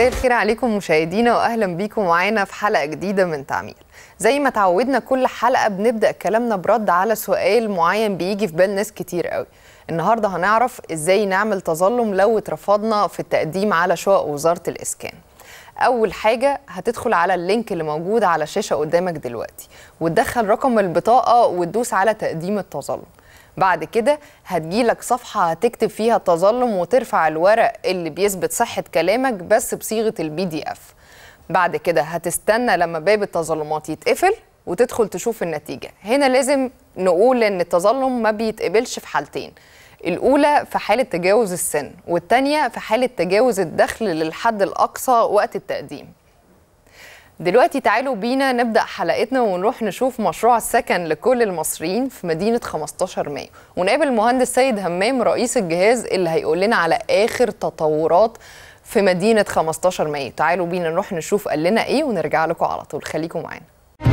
مساء الخير عليكم مشاهدينا واهلا بيكم معانا في حلقه جديده من تعمير زي ما تعودنا كل حلقه بنبدا كلامنا برد على سؤال معين بيجي في بال ناس كتير قوي النهارده هنعرف ازاي نعمل تظلم لو اترفضنا في التقديم على شقق وزاره الاسكان اول حاجه هتدخل على اللينك اللي موجود على الشاشه قدامك دلوقتي وتدخل رقم البطاقه وتدوس على تقديم التظلم بعد كده هتجيلك صفحة هتكتب فيها التظلم وترفع الورق اللي بيثبت صحة كلامك بس بصيغة البي دي اف بعد كده هتستنى لما باب التظلمات يتقفل وتدخل تشوف النتيجة هنا لازم نقول ان التظلم ما بيتقبلش في حالتين الأولى في حالة تجاوز السن والتانية في حالة تجاوز الدخل للحد الأقصى وقت التقديم دلوقتي تعالوا بينا نبدأ حلقتنا ونروح نشوف مشروع السكن لكل المصريين في مدينة 15 مايو ونقابل المهندس سيد همام رئيس الجهاز اللي هيقول لنا على آخر تطورات في مدينة 15 مايو تعالوا بينا نروح نشوف قال لنا ايه ونرجع لكم على طول خليكم معانا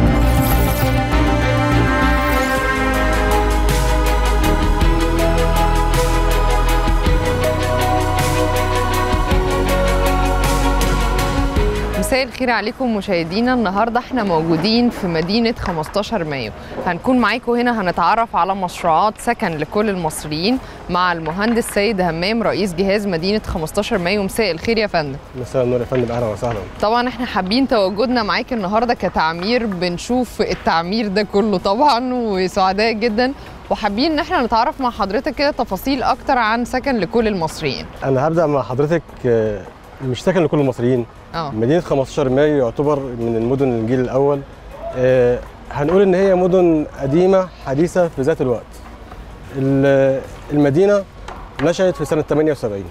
مساء الخير عليكم مشاهدينا النهارده احنا موجودين في مدينه 15 مايو هنكون معاكم هنا هنتعرف على مشروعات سكن لكل المصريين مع المهندس سيد همام رئيس جهاز مدينه 15 مايو مساء الخير يا فندم مساء النور يا فندم اهلا وسهلا طبعا احنا حابين تواجدنا معاك النهارده كتعمير بنشوف التعمير ده كله طبعا وسعداء جدا وحابين ان احنا نتعرف مع حضرتك كده تفاصيل اكتر عن سكن لكل المصريين انا هبدا مع حضرتك آه، مش ساكن لكل المصريين اه مدينه 15 مايو يعتبر من المدن الجيل الاول آه، هنقول ان هي مدن قديمه حديثه في ذات الوقت ال- المدينه نشأت في سنه 78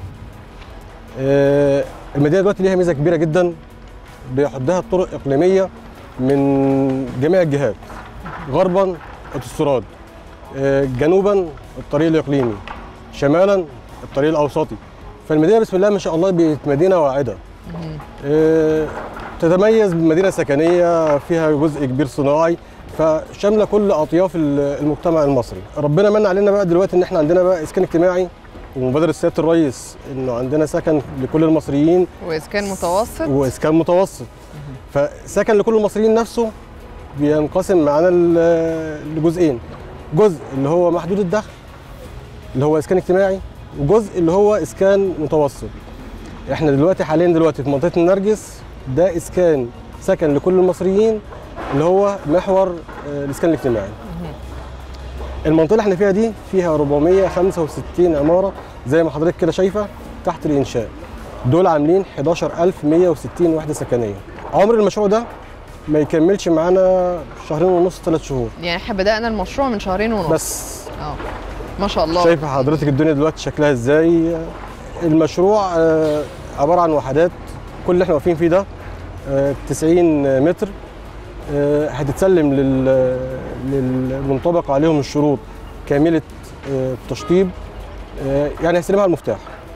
آه، المدينه دلوقتي ليها ميزه كبيره جدا بيحدها الطرق اقليميه من جميع الجهات غربا اوتوستراد آه، جنوبا الطريق الاقليمي شمالا الطريق الاوسطي فالمدينه بسم الله ما شاء الله بقت مدينه واعده آه، تتميز بمدينه سكنيه فيها جزء كبير صناعي فشامله كل اطياف ال- المجتمع المصري ربنا من علينا بقى دلوقتي ان احنا عندنا بقى اسكان اجتماعي ومبادره سياده الرئيس انه عندنا سكن لكل المصريين واسكان متوسط واسكان متوسط فسكن لكل المصريين نفسه بينقسم معانا ل- لجزئين جزء اللي هو محدود الدخل اللي هو اسكان اجتماعي وجزء اللي هو اسكان متوسط احنا دلوقتي حاليا دلوقتي في منطقه النرجس ده اسكان سكن لكل المصريين اللي هو محور آه، الاسكان الاجتماعي المنطقه اللي احنا فيها دي فيها 465 عماره زي ما حضرتك كده شايفه تحت الانشاء دول عاملين 11160 وحده سكنيه عمر المشروع ده ما يكملش معانا شهرين ونص ثلاث شهور يعني احنا بدأنا المشروع من شهرين ونص بس اه ما شاء الله شايفه حضرتك الدنيا دلوقتي شكلها ازاي المشروع آه، عباره عن وحدات كل اللي احنا واقفين فيه ده آه، 90 متر آه، هتتسلم لل- للمنطبق عليهم الشروط كامله آه، التشطيب آه، يعني هيستلمها المفتاح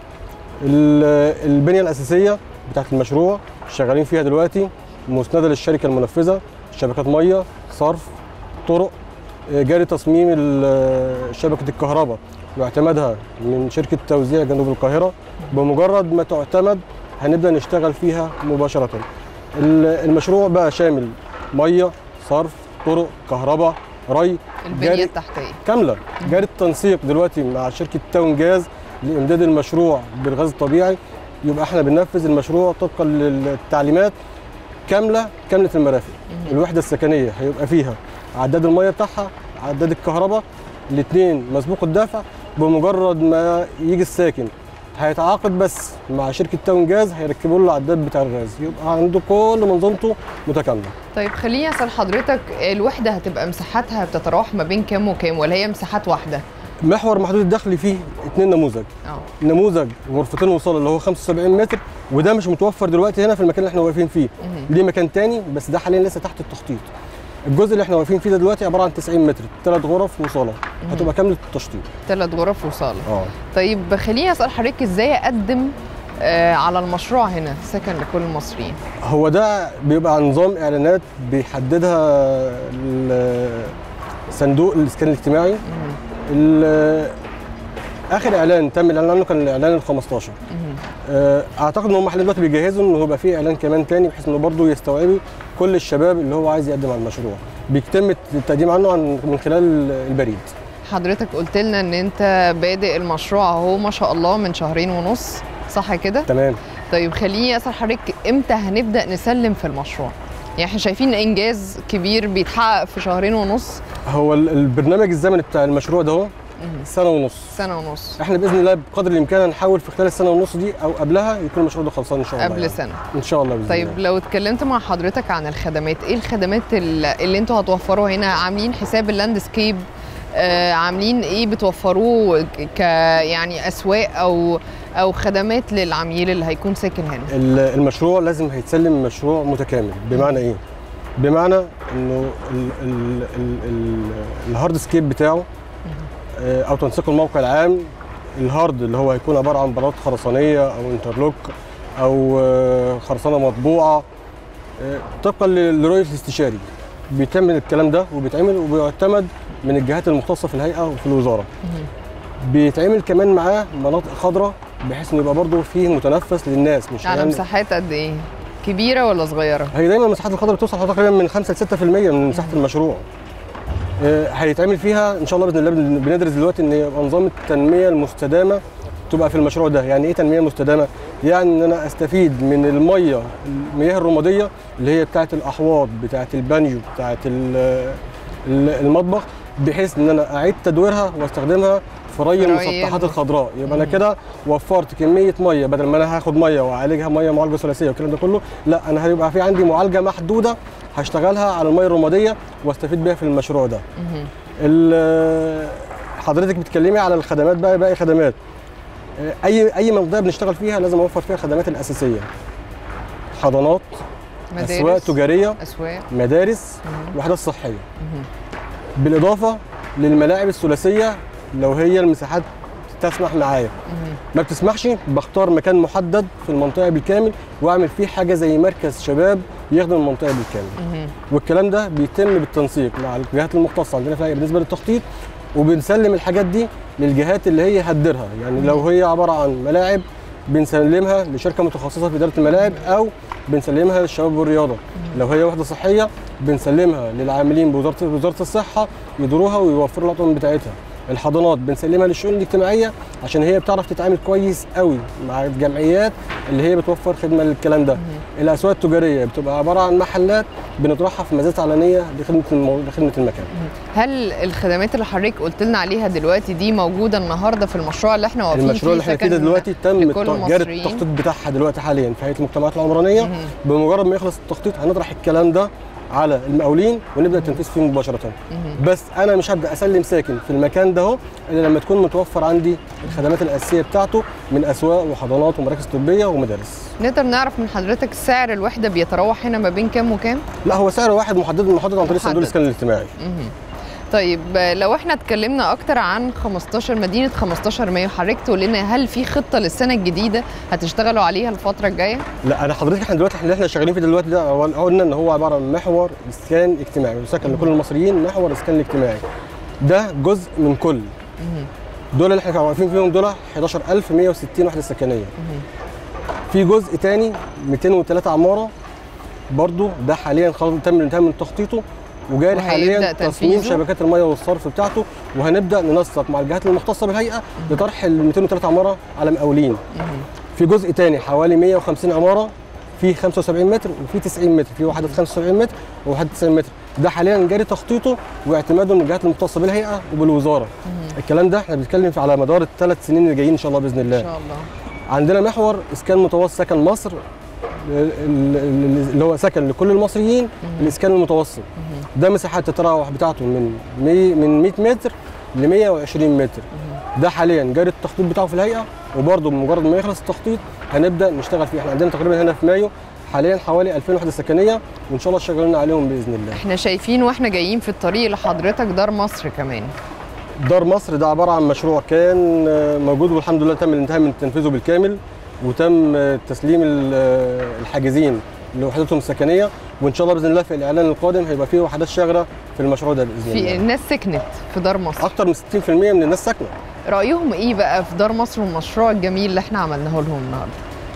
ال- البنيه الاساسيه بتاعت المشروع شغالين فيها دلوقتي مسنده للشركه المنفذه شبكات ميه صرف طرق آه، جاري تصميم ال- شبكه الكهرباء واعتمادها من شركه توزيع جنوب القاهره بمجرد ما تعتمد هنبدا نشتغل فيها مباشره ال- المشروع بقى شامل ميه صرف طرق كهرباء ري البنية جاري التحتية كامله جاري التنسيق دلوقتي مع شركه تاون جاز لامداد المشروع بالغاز الطبيعي يبقى احنا بننفذ المشروع طبقا للتعليمات كامله كامله المرافق الوحده السكنيه هيبقى فيها عداد الميه بتاعها عداد الكهرباء الاثنين مسبوق الدفع بمجرد ما يجي الساكن هيتعاقد بس مع شركه تاون جاز هيركبوا له العداد بتاع الغاز يبقى عنده كل منظومته متكامله طيب خليني اسال حضرتك الوحده هتبقى مساحتها بتتراوح ما بين كام وكام ولا هي مساحات واحده محور محدود الدخل فيه اثنين نموذج اه نموذج غرفتين وصاله اللي هو 75 متر وده مش متوفر دلوقتي هنا في المكان اللي احنا واقفين فيه ليه مكان تاني بس ده حاليا لسه تحت التخطيط الجزء اللي احنا واقفين فيه ده دلوقتي عباره عن 90 متر ثلاث غرف وصاله هتبقى كامله التشطيب ثلاث غرف وصاله اه طيب خليني اسال حضرتك ازاي اقدم آه على المشروع هنا سكن لكل المصريين هو ده بيبقى نظام اعلانات بيحددها ال- صندوق الاسكان الاجتماعي ال- اخر اعلان تم الاعلان عنه كان الاعلان ال 15 آه، اعتقد ان هم حاليا دلوقتي بيجهزوا ان هو يبقى فيه اعلان كمان تاني بحيث انه برضه يستوعبوا كل الشباب اللي هو عايز يقدم على المشروع بيتم التقديم عنه عن من خلال البريد حضرتك قلت لنا ان انت بادئ المشروع اهو ما شاء الله من شهرين ونص صح كده تمام طيب خليني اسال حضرتك امتى هنبدا نسلم في المشروع يعني احنا شايفين انجاز كبير بيتحقق في شهرين ونص هو ال- البرنامج الزمني بتاع المشروع ده هو سنه ونص سنه ونص احنا باذن الله بقدر الامكان هنحاول في خلال السنه ونص دي او قبلها يكون المشروع ده خلصان ان شاء الله قبل يعني. سنه ان شاء الله باذن طيب الله لو اتكلمت مع حضرتك عن الخدمات ايه الخدمات ال- اللي انتوا هتوفروها هنا عاملين حساب اللاندسكيب آه عاملين ايه بتوفروه ك ك- يعني اسواق او او خدمات للعميل اللي هيكون ساكن هنا ال- المشروع لازم هيتسلم مشروع متكامل بمعنى ايه بمعنى انه ال- ال- ال- ال- الهارد سكيب بتاعه آه، او تنسيق الموقع العام الهارد اللي هو هيكون عباره عن بلاط خرسانيه او انترلوك او آه، خرسانه مطبوعه آه، طبقا ل- لرؤيه الاستشاري بيتم الكلام ده وبيتعمل وبيعتمد من الجهات المختصه في الهيئه وفي الوزاره بيتعمل كمان معاه مناطق خضراء بحيث انه يبقى برضه فيه متنفس للناس مش على يعني مساحات قد ايه كبيره ولا صغيره هي دايما المساحات الخضراء بتوصل حوالي تقريبا من 5 ل 6% من مساحه المشروع آه، هيتعمل فيها ان شاء الله باذن الله بن- بندرس دلوقتي ان يبقى نظام التنميه المستدامه تبقى في المشروع ده يعني ايه تنميه مستدامه يعني ان انا استفيد من الميه المياه الرماديه اللي هي بتاعه الاحواض بتاعه البانيو بتاعه ال- ال- المطبخ بحيث ان انا اعيد تدويرها واستخدمها في ري في ري المسطحات الم- الخضراء يبقى انا كده وفرت كميه ميه بدل ما انا هاخد ميه واعالجها ميه معالجه ثلاثيه والكلام ده كله لا انا هيبقى في عندي معالجه محدوده هشتغلها على الميه الرماديه واستفيد بيها في المشروع ده مهم. ال- حضرتك بتكلمي على الخدمات بقى باقي خدمات اي اي منطقه بنشتغل فيها لازم اوفر فيها الخدمات الاساسيه حضانات اسواق مدارس تجاريه اسواق مدارس مهم. وحدات صحيه مهم. بالاضافه للملاعب الثلاثيه لو هي المساحات تسمح معايا مهم. ما بتسمحش بختار مكان محدد في المنطقه بالكامل واعمل فيه حاجه زي مركز شباب يخدم المنطقه بالكامل مهم. والكلام ده بيتم بالتنسيق مع الجهات المختصه عندنا في الهيئة بالنسبه للتخطيط وبنسلم الحاجات دي للجهات اللي هي هتديرها يعني لو هي عباره عن ملاعب بنسلمها لشركه متخصصه في اداره الملاعب او بنسلمها للشباب والرياضه لو هي وحده صحيه بنسلمها للعاملين بوزاره وزاره الصحه يديروها ويوفروا الاطقم بتاعتها الحضانات بنسلمها للشؤون الاجتماعيه عشان هي بتعرف تتعامل كويس قوي مع الجمعيات اللي هي بتوفر خدمه للكلام ده الاسواق التجاريه بتبقى عباره عن محلات بنطرحها في مزاد علنيه لخدمه المو... لخدمه المكان هل الخدمات اللي حضرتك قلت لنا عليها دلوقتي دي موجوده النهارده في المشروع اللي احنا واقفين المشروع اللي احنا فيه سكن ده دلوقتي تم لكل الت- جاري المصريين؟ التخطيط بتاعها دلوقتي حاليا في هيئه المجتمعات العمرانيه مهم. بمجرد ما يخلص التخطيط هنطرح الكلام ده على المقاولين ونبدا التنفيذ فيه مباشره مهم. بس انا مش هبدا اسلم ساكن في المكان ده اهو الا لما تكون متوفر عندي الخدمات الاساسيه بتاعته من اسواق وحضانات ومراكز طبيه ومدارس نقدر نعرف من حضرتك سعر الوحده بيتراوح هنا ما بين كام وكام لا هو سعر واحد محدد محدد عن طريق صندوق محدد. الاسكان الاجتماعي مهم. طيب لو احنا اتكلمنا اكتر عن 15 مدينه 15 مايو حضرتك تقول لنا هل في خطه للسنه الجديده هتشتغلوا عليها الفتره الجايه لا انا حضرتك احنا دلوقتي اللي احنا شغالين فيه دلوقتي ده هو قلنا ان هو عباره عن محور اسكان اجتماعي وسكن لكل المصريين محور اسكان اجتماعي ده جزء من كل مهم. دول اللي احنا واقفين فيهم دول 11160 وحده سكنيه في جزء تاني 203 عماره برضو ده حاليا خلاص تم الانتهاء من تخطيطه وجاري وهيبدأ حاليا تصميم تنفيذه؟ شبكات المياه والصرف بتاعته وهنبدا ننسق مع الجهات المختصه بالهيئه لطرح ال 203 عماره على مقاولين مهم. في جزء تاني حوالي 150 عماره في 75 متر وفي 90 متر في واحده 75 متر وواحده 90 متر ده حاليا جاري تخطيطه واعتماده من الجهات المختصه بالهيئه وبالوزاره الكلام ده احنا بنتكلم في على مدار الثلاث سنين اللي جايين ان شاء الله باذن الله ان شاء الله عندنا محور اسكان متوسط سكن مصر ال- ال- اللي هو سكن لكل المصريين الاسكان المتوسط ده مساحات التراوح بتاعته من مي من 100 متر ل 120 متر ده حاليا جاري التخطيط بتاعه في الهيئه وبرده بمجرد ما يخلص التخطيط هنبدا نشتغل فيه احنا عندنا تقريبا هنا في مايو حاليا حوالي 2000 وحده سكنيه وان شاء الله شغالين عليهم باذن الله احنا شايفين واحنا جايين في الطريق لحضرتك دار مصر كمان دار مصر ده عباره عن مشروع كان آه، موجود والحمد لله تم الانتهاء من تنفيذه بالكامل وتم آه، تسليم ال- آه، الحاجزين لوحدتهم السكنيه وان شاء الله باذن الله في الاعلان القادم هيبقى فيه وحدات شاغره في المشروع ده باذن في الله الناس سكنت في دار مصر اكتر من 60% من الناس ساكنه رايهم ايه بقى في دار مصر والمشروع الجميل اللي احنا عملناه لهم النهارده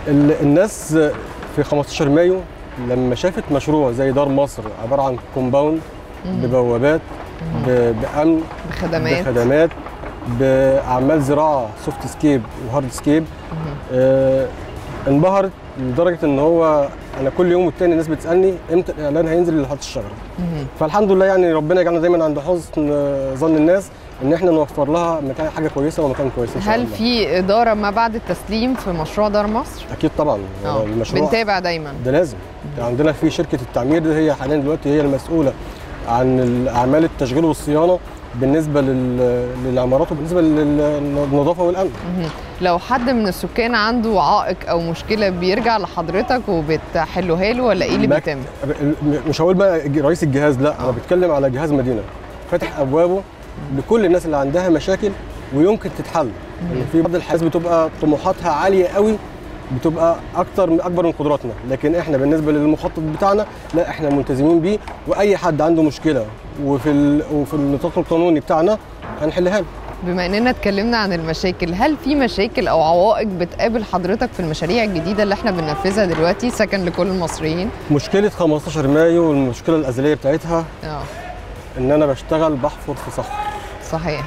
ال- الناس في 15 مايو لما شافت مشروع زي دار مصر عباره عن كومباوند ببوابات ب- بامن بخدمات بخدمات باعمال زراعه سوفت سكيب وهارد سكيب آه انبهرت لدرجه ان هو انا كل يوم والتاني الناس بتسالني امتى الاعلان هينزل لحد الشجره مهم. فالحمد لله يعني ربنا يجعلنا دايما عند حسن آه، ظن الناس ان احنا نوفر لها مكان حاجه كويسه ومكان كويس ان شاء هل الله في اداره ما بعد التسليم في مشروع دار مصر؟ اكيد طبعا اه المشروع بنتابع دايما ده لازم عندنا في شركه التعمير دي هي حاليا دلوقتي هي المسؤوله عن اعمال التشغيل والصيانه بالنسبه لل- للعمارات وبالنسبه لل- للنظافه والامن مهم. لو حد من السكان عنده عائق او مشكله بيرجع لحضرتك وبتحلوها له ولا ايه اللي مك- بيتم؟ م- مش هقول بقى ج- رئيس الجهاز لا انا بتكلم على جهاز مدينه فاتح ابوابه لكل الناس اللي عندها مشاكل ويمكن تتحل يعني في بعض الحاجات بتبقى طموحاتها عاليه قوي بتبقى اكتر من اكبر من قدراتنا لكن احنا بالنسبه للمخطط بتاعنا لا احنا ملتزمين بيه واي حد عنده مشكله وفي ال... وفي النطاق القانوني بتاعنا هنحلها له بما اننا اتكلمنا عن المشاكل هل في مشاكل او عوائق بتقابل حضرتك في المشاريع الجديده اللي احنا بننفذها دلوقتي سكن لكل المصريين مشكله 15 مايو والمشكله الازليه بتاعتها اه ان انا بشتغل بحفر في صخر صحيح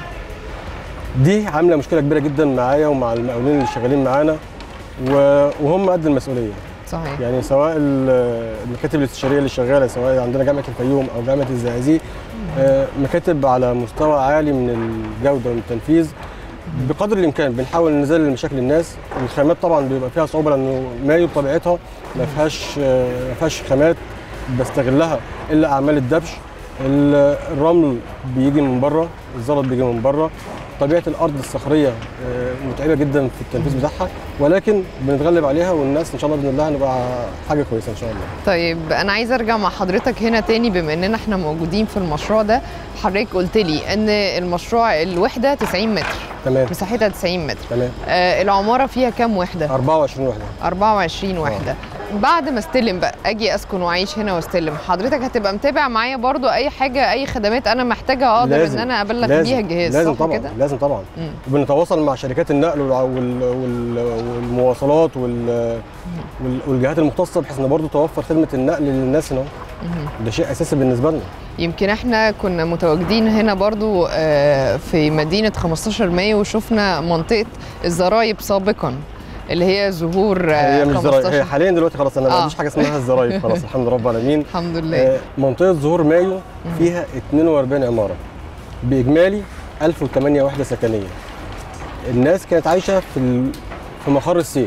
دي عامله مشكله كبيره جدا معايا ومع المقاولين اللي شغالين معانا و- وهم قد المسؤوليه صحيح يعني سواء ال- المكاتب الاستشاريه اللي شغاله سواء عندنا جامعه الفيوم او جامعه الزقازيق آه، مكاتب على مستوى عالي من الجوده والتنفيذ بقدر الامكان بنحاول نذلل مشاكل الناس الخامات طبعا بيبقى فيها صعوبه لانه مايو بطبيعتها ما فيهاش آه، ما فيهاش خامات بستغلها الا اعمال الدبش ال- الرمل بيجي من بره الزلط بيجي من بره طبيعه الارض الصخريه آه، متعبه جدا في التنفيذ بتاعها ولكن بنتغلب عليها والناس ان شاء الله باذن الله هنبقى حاجه كويسه ان شاء الله طيب انا عايزه ارجع مع حضرتك هنا تاني بما اننا احنا موجودين في المشروع ده حضرتك قلت لي ان المشروع الوحده 90 متر تمام مساحتها 90 متر تمام آه العماره فيها كام وحده 24 وحده 24 وحده بعد ما استلم بقى اجي اسكن واعيش هنا واستلم حضرتك هتبقى متابع معايا برضو اي حاجه اي خدمات انا محتاجها اقدر لازم- ان انا ابلغ لازم- بيها الجهاز لازم صح طبعا كده لازم طبعا مم. وبنتواصل مع شركات النقل والع- وال- وال- والمواصلات وال- وال- والجهات المختصه بحيث ان برضه توفر خدمه النقل للناس هنا مهم. ده شيء اساسي بالنسبه لنا يمكن احنا كنا متواجدين هنا برضو آه، في مدينة 15 مايو وشفنا منطقة الزرايب سابقا اللي هي ظهور آه، هي مش زراير 15 هي حاليا دلوقتي خلاص انا ما آه. عنديش حاجه اسمها الزراير خلاص الحمد لله رب العالمين الحمد لله آه، منطقه ظهور مايو فيها 42 عماره باجمالي 1008 وحده سكنيه الناس كانت عايشه في ال- في مخر السيل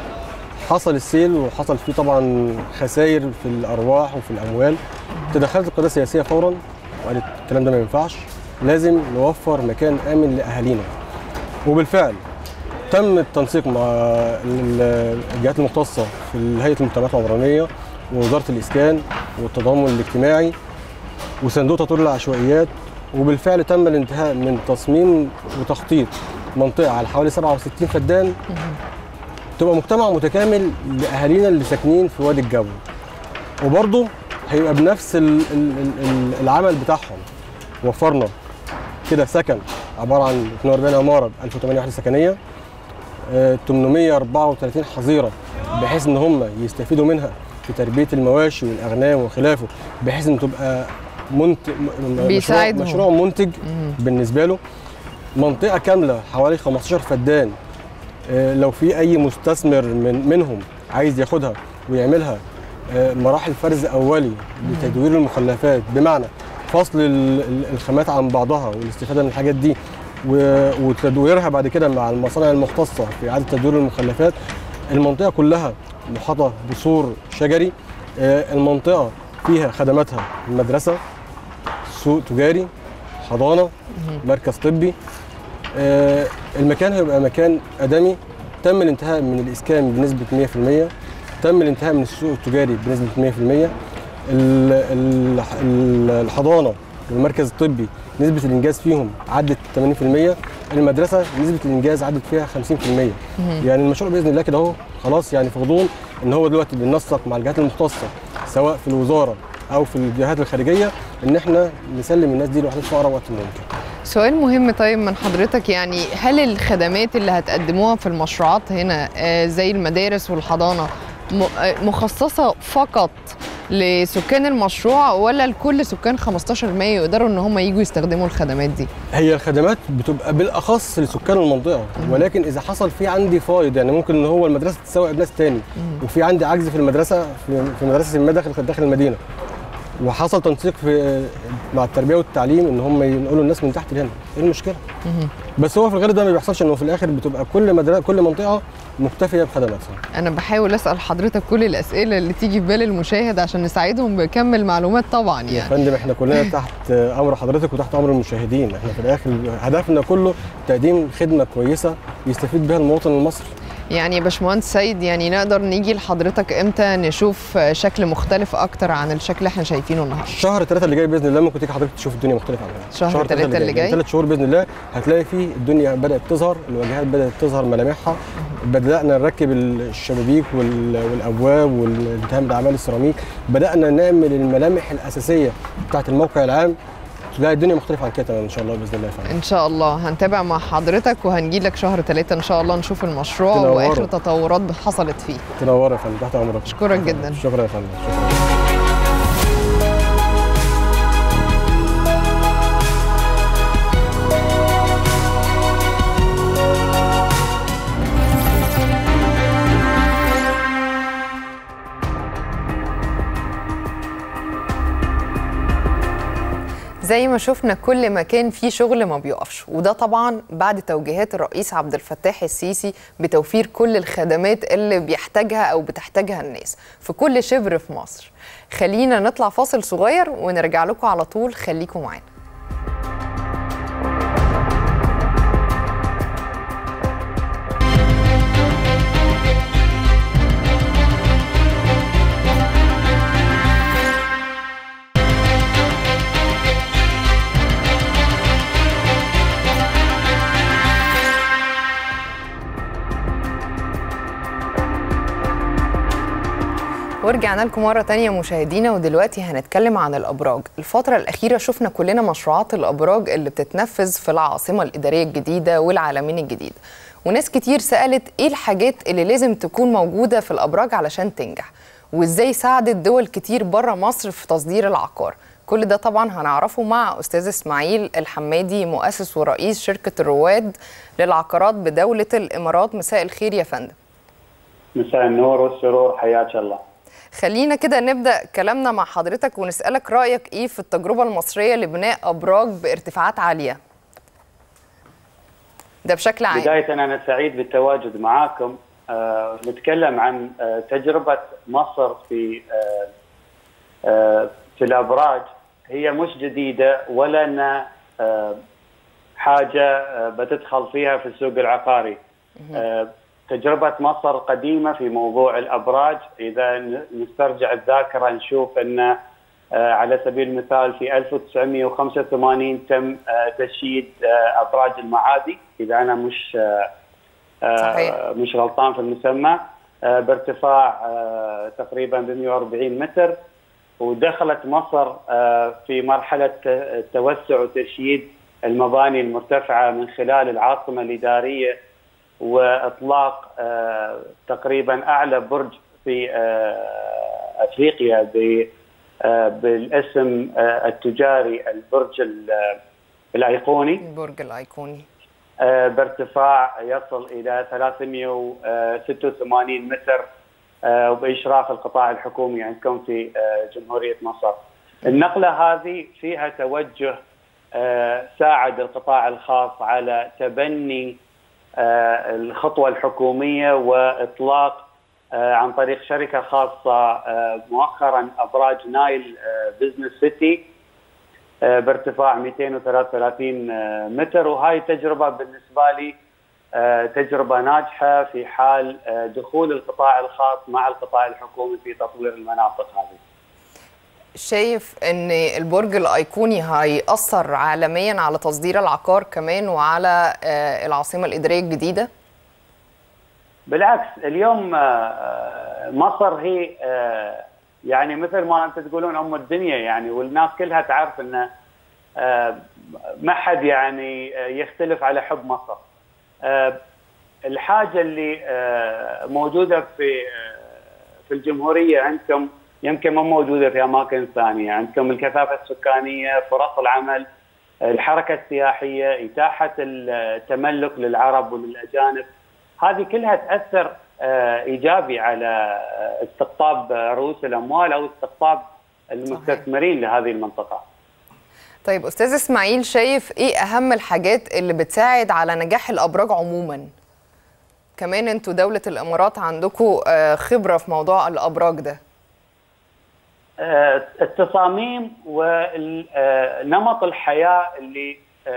حصل السيل وحصل فيه طبعا خسائر في الارواح وفي الاموال تدخلت القياده السياسيه فورا وقالت الكلام ده ما ينفعش لازم نوفر مكان امن لاهالينا وبالفعل تم التنسيق مع ال- الجهات المختصه في هيئه المجتمعات العمرانيه ووزاره الاسكان والتضامن الاجتماعي وصندوق تطوير العشوائيات وبالفعل تم الانتهاء من تصميم وتخطيط منطقه على حوالي 67 فدان تبقى مجتمع متكامل لاهالينا اللي ساكنين في وادي الجو وبرضه هيبقى بنفس ال ال ال العمل بتاعهم وفرنا كده سكن عباره عن 42 عماره ب 1008 وحده سكنيه آه، 834 حظيره بحيث ان هم يستفيدوا منها في تربيه المواشي والاغنام وخلافه بحيث ان تبقى منتج مشروع, بيساعدهم. مشروع منتج بالنسبه له منطقه كامله حوالي 15 فدان آه، لو في اي مستثمر من منهم عايز ياخدها ويعملها آه، مراحل فرز اولي لتدوير المخلفات بمعنى فصل ال- ال- الخامات عن بعضها والاستفاده من الحاجات دي و- وتدويرها بعد كده مع المصانع المختصه في اعاده تدوير المخلفات المنطقه كلها محاطه بسور شجري آه، المنطقه فيها خدماتها مدرسه سوق تجاري حضانه مركز طبي آه، المكان هيبقى مكان ادمي تم الانتهاء من الاسكان بنسبه 100% تم الانتهاء من السوق التجاري بنسبه 100% ال- ال- ال- الحضانه والمركز الطبي نسبه الانجاز فيهم عدت 80% المدرسه نسبه الانجاز عدت فيها 50% يعني المشروع باذن الله كده اهو خلاص يعني في غضون ان هو دلوقتي بننسق مع الجهات المختصه سواء في الوزاره او في الجهات الخارجيه ان احنا نسلم الناس دي لوحدها في اقرب وقت ممكن سؤال مهم طيب من حضرتك يعني هل الخدمات اللي هتقدموها في المشروعات هنا آه، زي المدارس والحضانة م- آه، مخصصة فقط لسكان المشروع ولا لكل سكان 15% يقدروا ان هم يجوا يستخدموا الخدمات دي هي الخدمات بتبقى بالاخص لسكان المنطقه ولكن اذا حصل في عندي فايض يعني ممكن ان هو المدرسه تستوعب ناس تاني وفي عندي عجز في المدرسه في في مدرسه ما داخل داخل المدينه وحصل تنسيق في مع التربيه والتعليم ان هم ينقلوا الناس من تحت لهنا ايه المشكله بس هو في الغالب ده ما بيحصلش انه في الاخر بتبقى كل مدرسه كل منطقه مكتفيه بخدماتها انا بحاول اسال حضرتك كل الاسئله اللي تيجي في بال المشاهد عشان نساعدهم بكم معلومات طبعا يا يعني فندم احنا كلنا تحت امر حضرتك وتحت امر المشاهدين احنا في الاخر هدفنا كله تقديم خدمه كويسه يستفيد بها المواطن المصري يعني يا باشمهندس سيد يعني نقدر نيجي لحضرتك امتى نشوف شكل مختلف اكتر عن الشكل اللي احنا شايفينه النهارده شهر ثلاثة اللي جاي باذن الله ممكن تيجي حضرتك تشوف الدنيا مختلفه عنها شهر تلاتة اللي جاي؟ ثلاث شهور باذن الله هتلاقي فيه الدنيا بدات تظهر الواجهات بدات تظهر ملامحها بدانا نركب الشبابيك وال- والابواب والالتهام باعمال السيراميك بدانا نعمل الملامح الاساسيه بتاعت الموقع العام تلاقي الدنيا مختلفه عن كده تمام ان شاء الله باذن الله يا فندم ان شاء الله هنتابع مع حضرتك وهنجي لك شهر ثلاثة ان شاء الله نشوف المشروع تنوروا. واخر تطورات حصلت فيه تنور يا فندم تحت امرك أشكرك جدا. شكرا يا فندم شكرا زي ما شفنا كل مكان فيه شغل ما بيقفش وده طبعا بعد توجيهات الرئيس عبد الفتاح السيسي بتوفير كل الخدمات اللي بيحتاجها او بتحتاجها الناس في كل شبر في مصر خلينا نطلع فاصل صغير ونرجع لكم على طول خليكم معانا ورجعنا لكم مرة تانية مشاهدينا ودلوقتي هنتكلم عن الأبراج الفترة الأخيرة شفنا كلنا مشروعات الأبراج اللي بتتنفذ في العاصمة الإدارية الجديدة والعالمين الجديد وناس كتير سألت إيه الحاجات اللي لازم تكون موجودة في الأبراج علشان تنجح وإزاي ساعدت دول كتير بره مصر في تصدير العقار كل ده طبعا هنعرفه مع أستاذ إسماعيل الحمادي مؤسس ورئيس شركة الرواد للعقارات بدولة الإمارات مساء الخير يا فندم مساء النور والسرور حياك الله خلينا كده نبدا كلامنا مع حضرتك ونسالك رايك ايه في التجربه المصريه لبناء ابراج بارتفاعات عاليه ده بشكل عام بداية أنا سعيد بالتواجد معاكم آه نتكلم عن آه تجربة مصر في آه آه في الأبراج هي مش جديدة ولا أن آه حاجة آه بتدخل فيها في السوق العقاري آه تجربة مصر قديمة في موضوع الأبراج إذا ن- نسترجع الذاكرة نشوف أن آه، على سبيل المثال في 1985 تم آه، تشييد آه، ابراج المعادي اذا انا مش آه، آه، صحيح. مش غلطان في المسمى آه، بارتفاع آه، تقريبا ب 140 متر ودخلت مصر آه، في مرحله ت- توسع وتشييد المباني المرتفعه من خلال العاصمه الاداريه واطلاق آه، تقريبا اعلى برج في آه، افريقيا ب آه، بالاسم آه، التجاري البرج ال- الايقوني البرج الايقوني آه، بارتفاع يصل الى 386 متر آه، وباشراف القطاع الحكومي عندكم في آه، جمهوريه مصر. النقله هذه فيها توجه آه، ساعد القطاع الخاص على تبني آه، الخطوه الحكوميه واطلاق آه، عن طريق شركه خاصه آه، مؤخرا ابراج نايل آه، بزنس سيتي آه، بارتفاع 233 آه، متر وهاي تجربه بالنسبه لي آه، تجربه ناجحه في حال آه، دخول القطاع الخاص مع القطاع الحكومي في تطوير المناطق هذه. شايف ان البرج الايقوني هيأثر عالميا على تصدير العقار كمان وعلى آه، العاصمه الاداريه الجديده بالعكس اليوم آه، آه، مصر هي آه، يعني مثل ما انت تقولون ام الدنيا يعني والناس كلها تعرف ان ما حد يعني يختلف على حب مصر الحاجه اللي موجوده في في الجمهوريه عندكم يمكن ما موجوده في اماكن ثانيه، عندكم الكثافه السكانيه، فرص العمل، الحركه السياحيه، اتاحه التملك للعرب وللاجانب، هذه كلها تاثر ايجابي على استقطاب رؤوس الاموال او استقطاب المستثمرين لهذه المنطقه. طيب استاذ اسماعيل شايف ايه اهم الحاجات اللي بتساعد على نجاح الابراج عموما؟ كمان انتوا دولة الامارات عندكم خبرة في موضوع الابراج ده. التصاميم ونمط الحياه اللي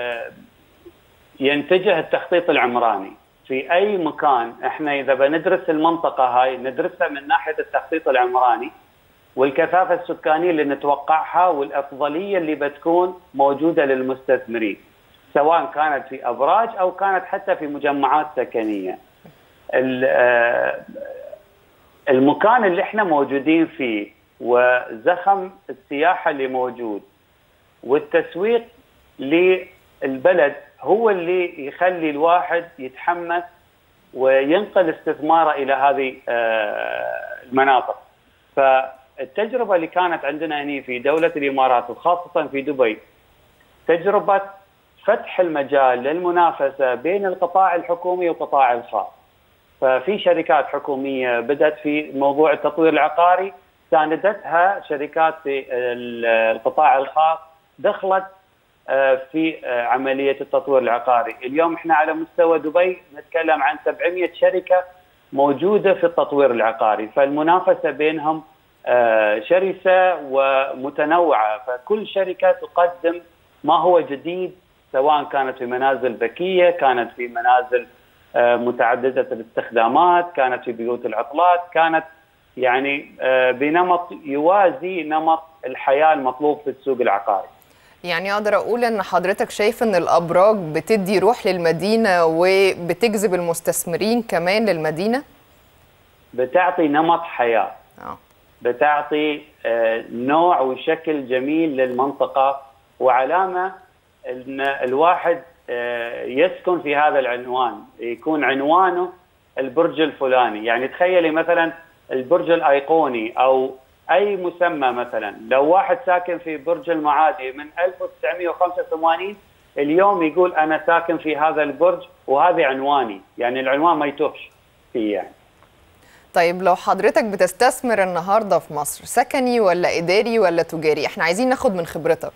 ينتجه التخطيط العمراني في اي مكان احنا اذا بندرس المنطقه هاي ندرسها من ناحيه التخطيط العمراني والكثافه السكانيه اللي نتوقعها والافضليه اللي بتكون موجوده للمستثمرين سواء كانت في ابراج او كانت حتى في مجمعات سكنيه. المكان اللي احنا موجودين فيه وزخم السياحه اللي موجود والتسويق للبلد هو اللي يخلي الواحد يتحمس وينقل استثماره الى هذه المناطق. فالتجربه اللي كانت عندنا هنا في دوله الامارات وخاصه في دبي تجربه فتح المجال للمنافسه بين القطاع الحكومي والقطاع الخاص. ففي شركات حكوميه بدات في موضوع التطوير العقاري ساندتها شركات في القطاع الخاص دخلت في عمليه التطوير العقاري، اليوم احنا على مستوى دبي نتكلم عن 700 شركه موجوده في التطوير العقاري، فالمنافسه بينهم شرسه ومتنوعه، فكل شركه تقدم ما هو جديد سواء كانت في منازل ذكيه، كانت في منازل متعدده الاستخدامات، كانت في بيوت العطلات، كانت يعني بنمط يوازي نمط الحياه المطلوب في السوق العقاري. يعني اقدر اقول ان حضرتك شايف ان الابراج بتدي روح للمدينه وبتجذب المستثمرين كمان للمدينه؟ بتعطي نمط حياه. أوه. بتعطي نوع وشكل جميل للمنطقه وعلامه ان الواحد يسكن في هذا العنوان، يكون عنوانه البرج الفلاني، يعني تخيلي مثلا البرج الايقوني او اي مسمى مثلا لو واحد ساكن في برج المعادي من 1985 اليوم يقول انا ساكن في هذا البرج وهذا عنواني يعني العنوان ما يتوهش فيه يعني طيب لو حضرتك بتستثمر النهارده في مصر سكني ولا اداري ولا تجاري احنا عايزين ناخد من خبرتك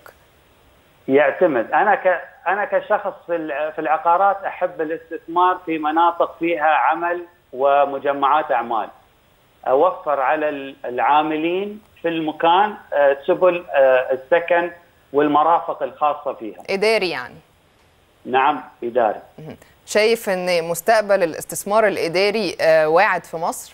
يعتمد انا ك انا كشخص في في العقارات احب الاستثمار في مناطق فيها عمل ومجمعات اعمال اوفر على العاملين في المكان سبل السكن والمرافق الخاصه فيها. اداري يعني. نعم اداري. شايف ان مستقبل الاستثمار الاداري واعد في مصر؟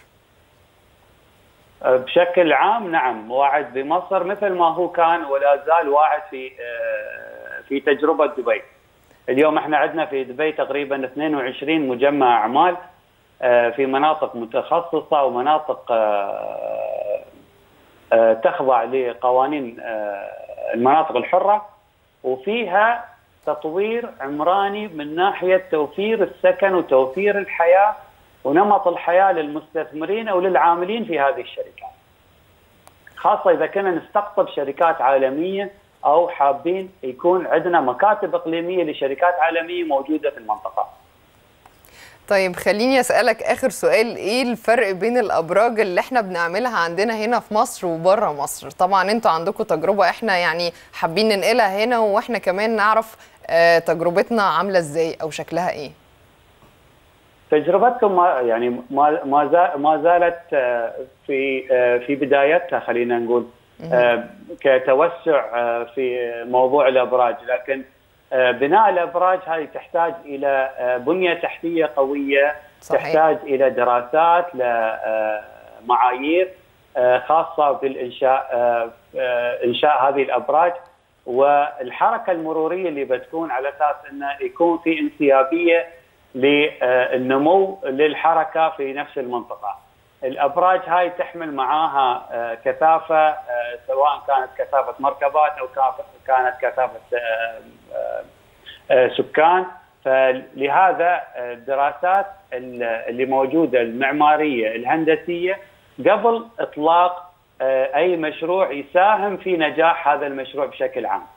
بشكل عام نعم واعد بمصر مثل ما هو كان ولا زال واعد في في تجربه دبي. اليوم احنا عندنا في دبي تقريبا 22 مجمع اعمال في مناطق متخصصة ومناطق تخضع لقوانين المناطق الحرة وفيها تطوير عمراني من ناحية توفير السكن وتوفير الحياة ونمط الحياة للمستثمرين أو للعاملين في هذه الشركات خاصة إذا كنا نستقطب شركات عالمية أو حابين يكون عندنا مكاتب إقليمية لشركات عالمية موجودة في المنطقة طيب خليني اسالك اخر سؤال ايه الفرق بين الابراج اللي احنا بنعملها عندنا هنا في مصر وبره مصر طبعا انتوا عندكم تجربه احنا يعني حابين ننقلها هنا واحنا كمان نعرف آه تجربتنا عامله ازاي او شكلها ايه تجربتكم ما يعني ما ما ما زالت في في بدايتها خلينا نقول كتوسع في موضوع الابراج لكن بناء الابراج هذه تحتاج الى بنيه تحتيه قويه صحيح. تحتاج الى دراسات لمعايير خاصه بالانشاء انشاء هذه الابراج والحركه المروريه اللي بتكون على اساس انه يكون في انسيابيه للنمو للحركه في نفس المنطقه. الابراج هاي تحمل معاها كثافه سواء كانت كثافه مركبات او كانت كثافه آه، آه، آه، سكان فلهذا آه، الدراسات ال- اللي موجوده المعماريه الهندسيه قبل اطلاق آه، اي مشروع يساهم في نجاح هذا المشروع بشكل عام.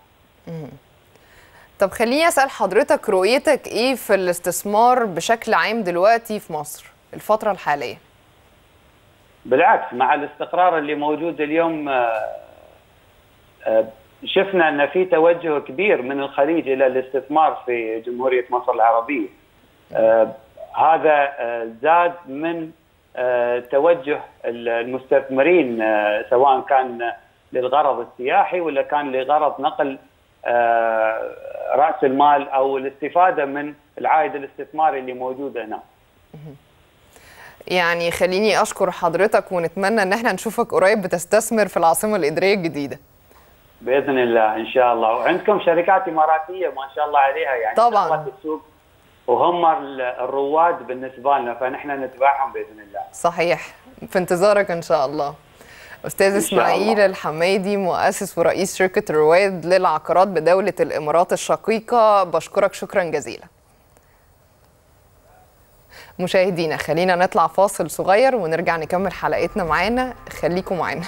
طب خليني اسال حضرتك رؤيتك ايه في الاستثمار بشكل عام دلوقتي في مصر الفتره الحاليه بالعكس مع الاستقرار اللي موجود اليوم آه، آه، شفنا ان في توجه كبير من الخليج الى الاستثمار في جمهوريه مصر العربيه. آه، هذا آه، زاد من آه، توجه المستثمرين آه، سواء كان للغرض السياحي ولا كان لغرض نقل آه، راس المال او الاستفاده من العائد الاستثماري اللي موجود هنا. يعني خليني اشكر حضرتك ونتمنى ان احنا نشوفك قريب بتستثمر في العاصمه الاداريه الجديده باذن الله ان شاء الله وعندكم شركات اماراتيه ما شاء الله عليها يعني طبعاً. دخلت السوق وهم ال- الرواد بالنسبه لنا فنحن نتبعهم باذن الله صحيح في انتظارك ان شاء الله استاذ إن شاء اسماعيل الله. الحمادي مؤسس ورئيس شركه رواد للعقارات بدوله الامارات الشقيقه بشكرك شكرا جزيلا مشاهدينا خلينا نطلع فاصل صغير ونرجع نكمل حلقتنا معانا خليكم معانا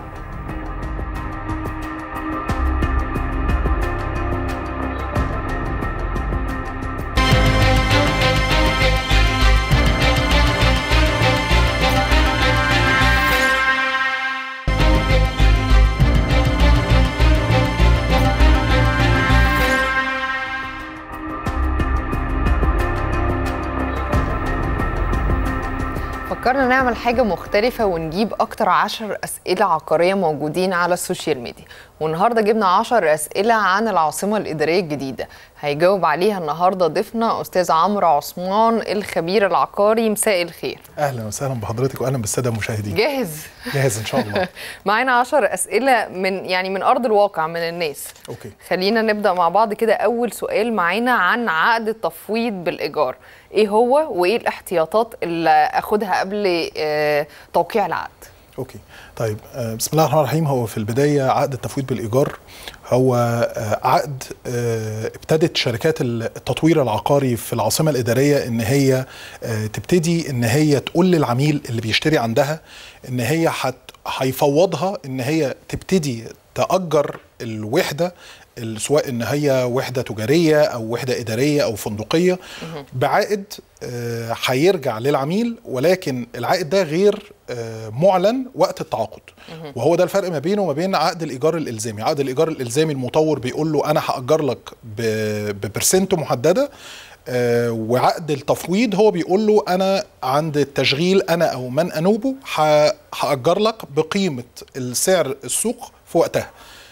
فكرنا نعمل حاجة مختلفة ونجيب أكتر عشر أسئلة عقارية موجودين على السوشيال ميديا والنهاردة جبنا عشر أسئلة عن العاصمة الإدارية الجديدة هيجاوب عليها النهاردة ضيفنا أستاذ عمرو عثمان الخبير العقاري مساء الخير اهلا وسهلا بحضرتك واهلا بالساده المشاهدين جاهز جاهز ان شاء الله معانا عشر أسئلة من يعني من أرض الواقع من الناس اوكي خلينا نبدأ مع بعض كده أول سؤال معانا عن عقد التفويض بالإيجار إيه هو وإيه الاحتياطات اللي أخدها قبل آه، توقيع العقد اوكي طيب آه، بسم الله الرحمن الرحيم هو في البدايه عقد التفويض بالايجار هو آه، عقد آه، ابتدت شركات التطوير العقاري في العاصمه الاداريه ان هي آه، تبتدي ان هي تقول للعميل اللي بيشتري عندها ان هي هت- هيفوضها ان هي تبتدي تأجر الوحده ال- سواء ان هي وحده تجاريه او وحده اداريه او فندقيه بعائد آه، هيرجع للعميل ولكن العائد ده غير آه، معلن وقت التعاقد وهو ده الفرق ما بينه وما بين عقد الايجار الالزامي عقد الايجار الالزامي المطور بيقول له انا هاجر لك ب- ببرسنت محدده آه، وعقد التفويض هو بيقول له انا عند التشغيل انا او من انوبه ه- هاجر لك بقيمه السعر السوق في وقتها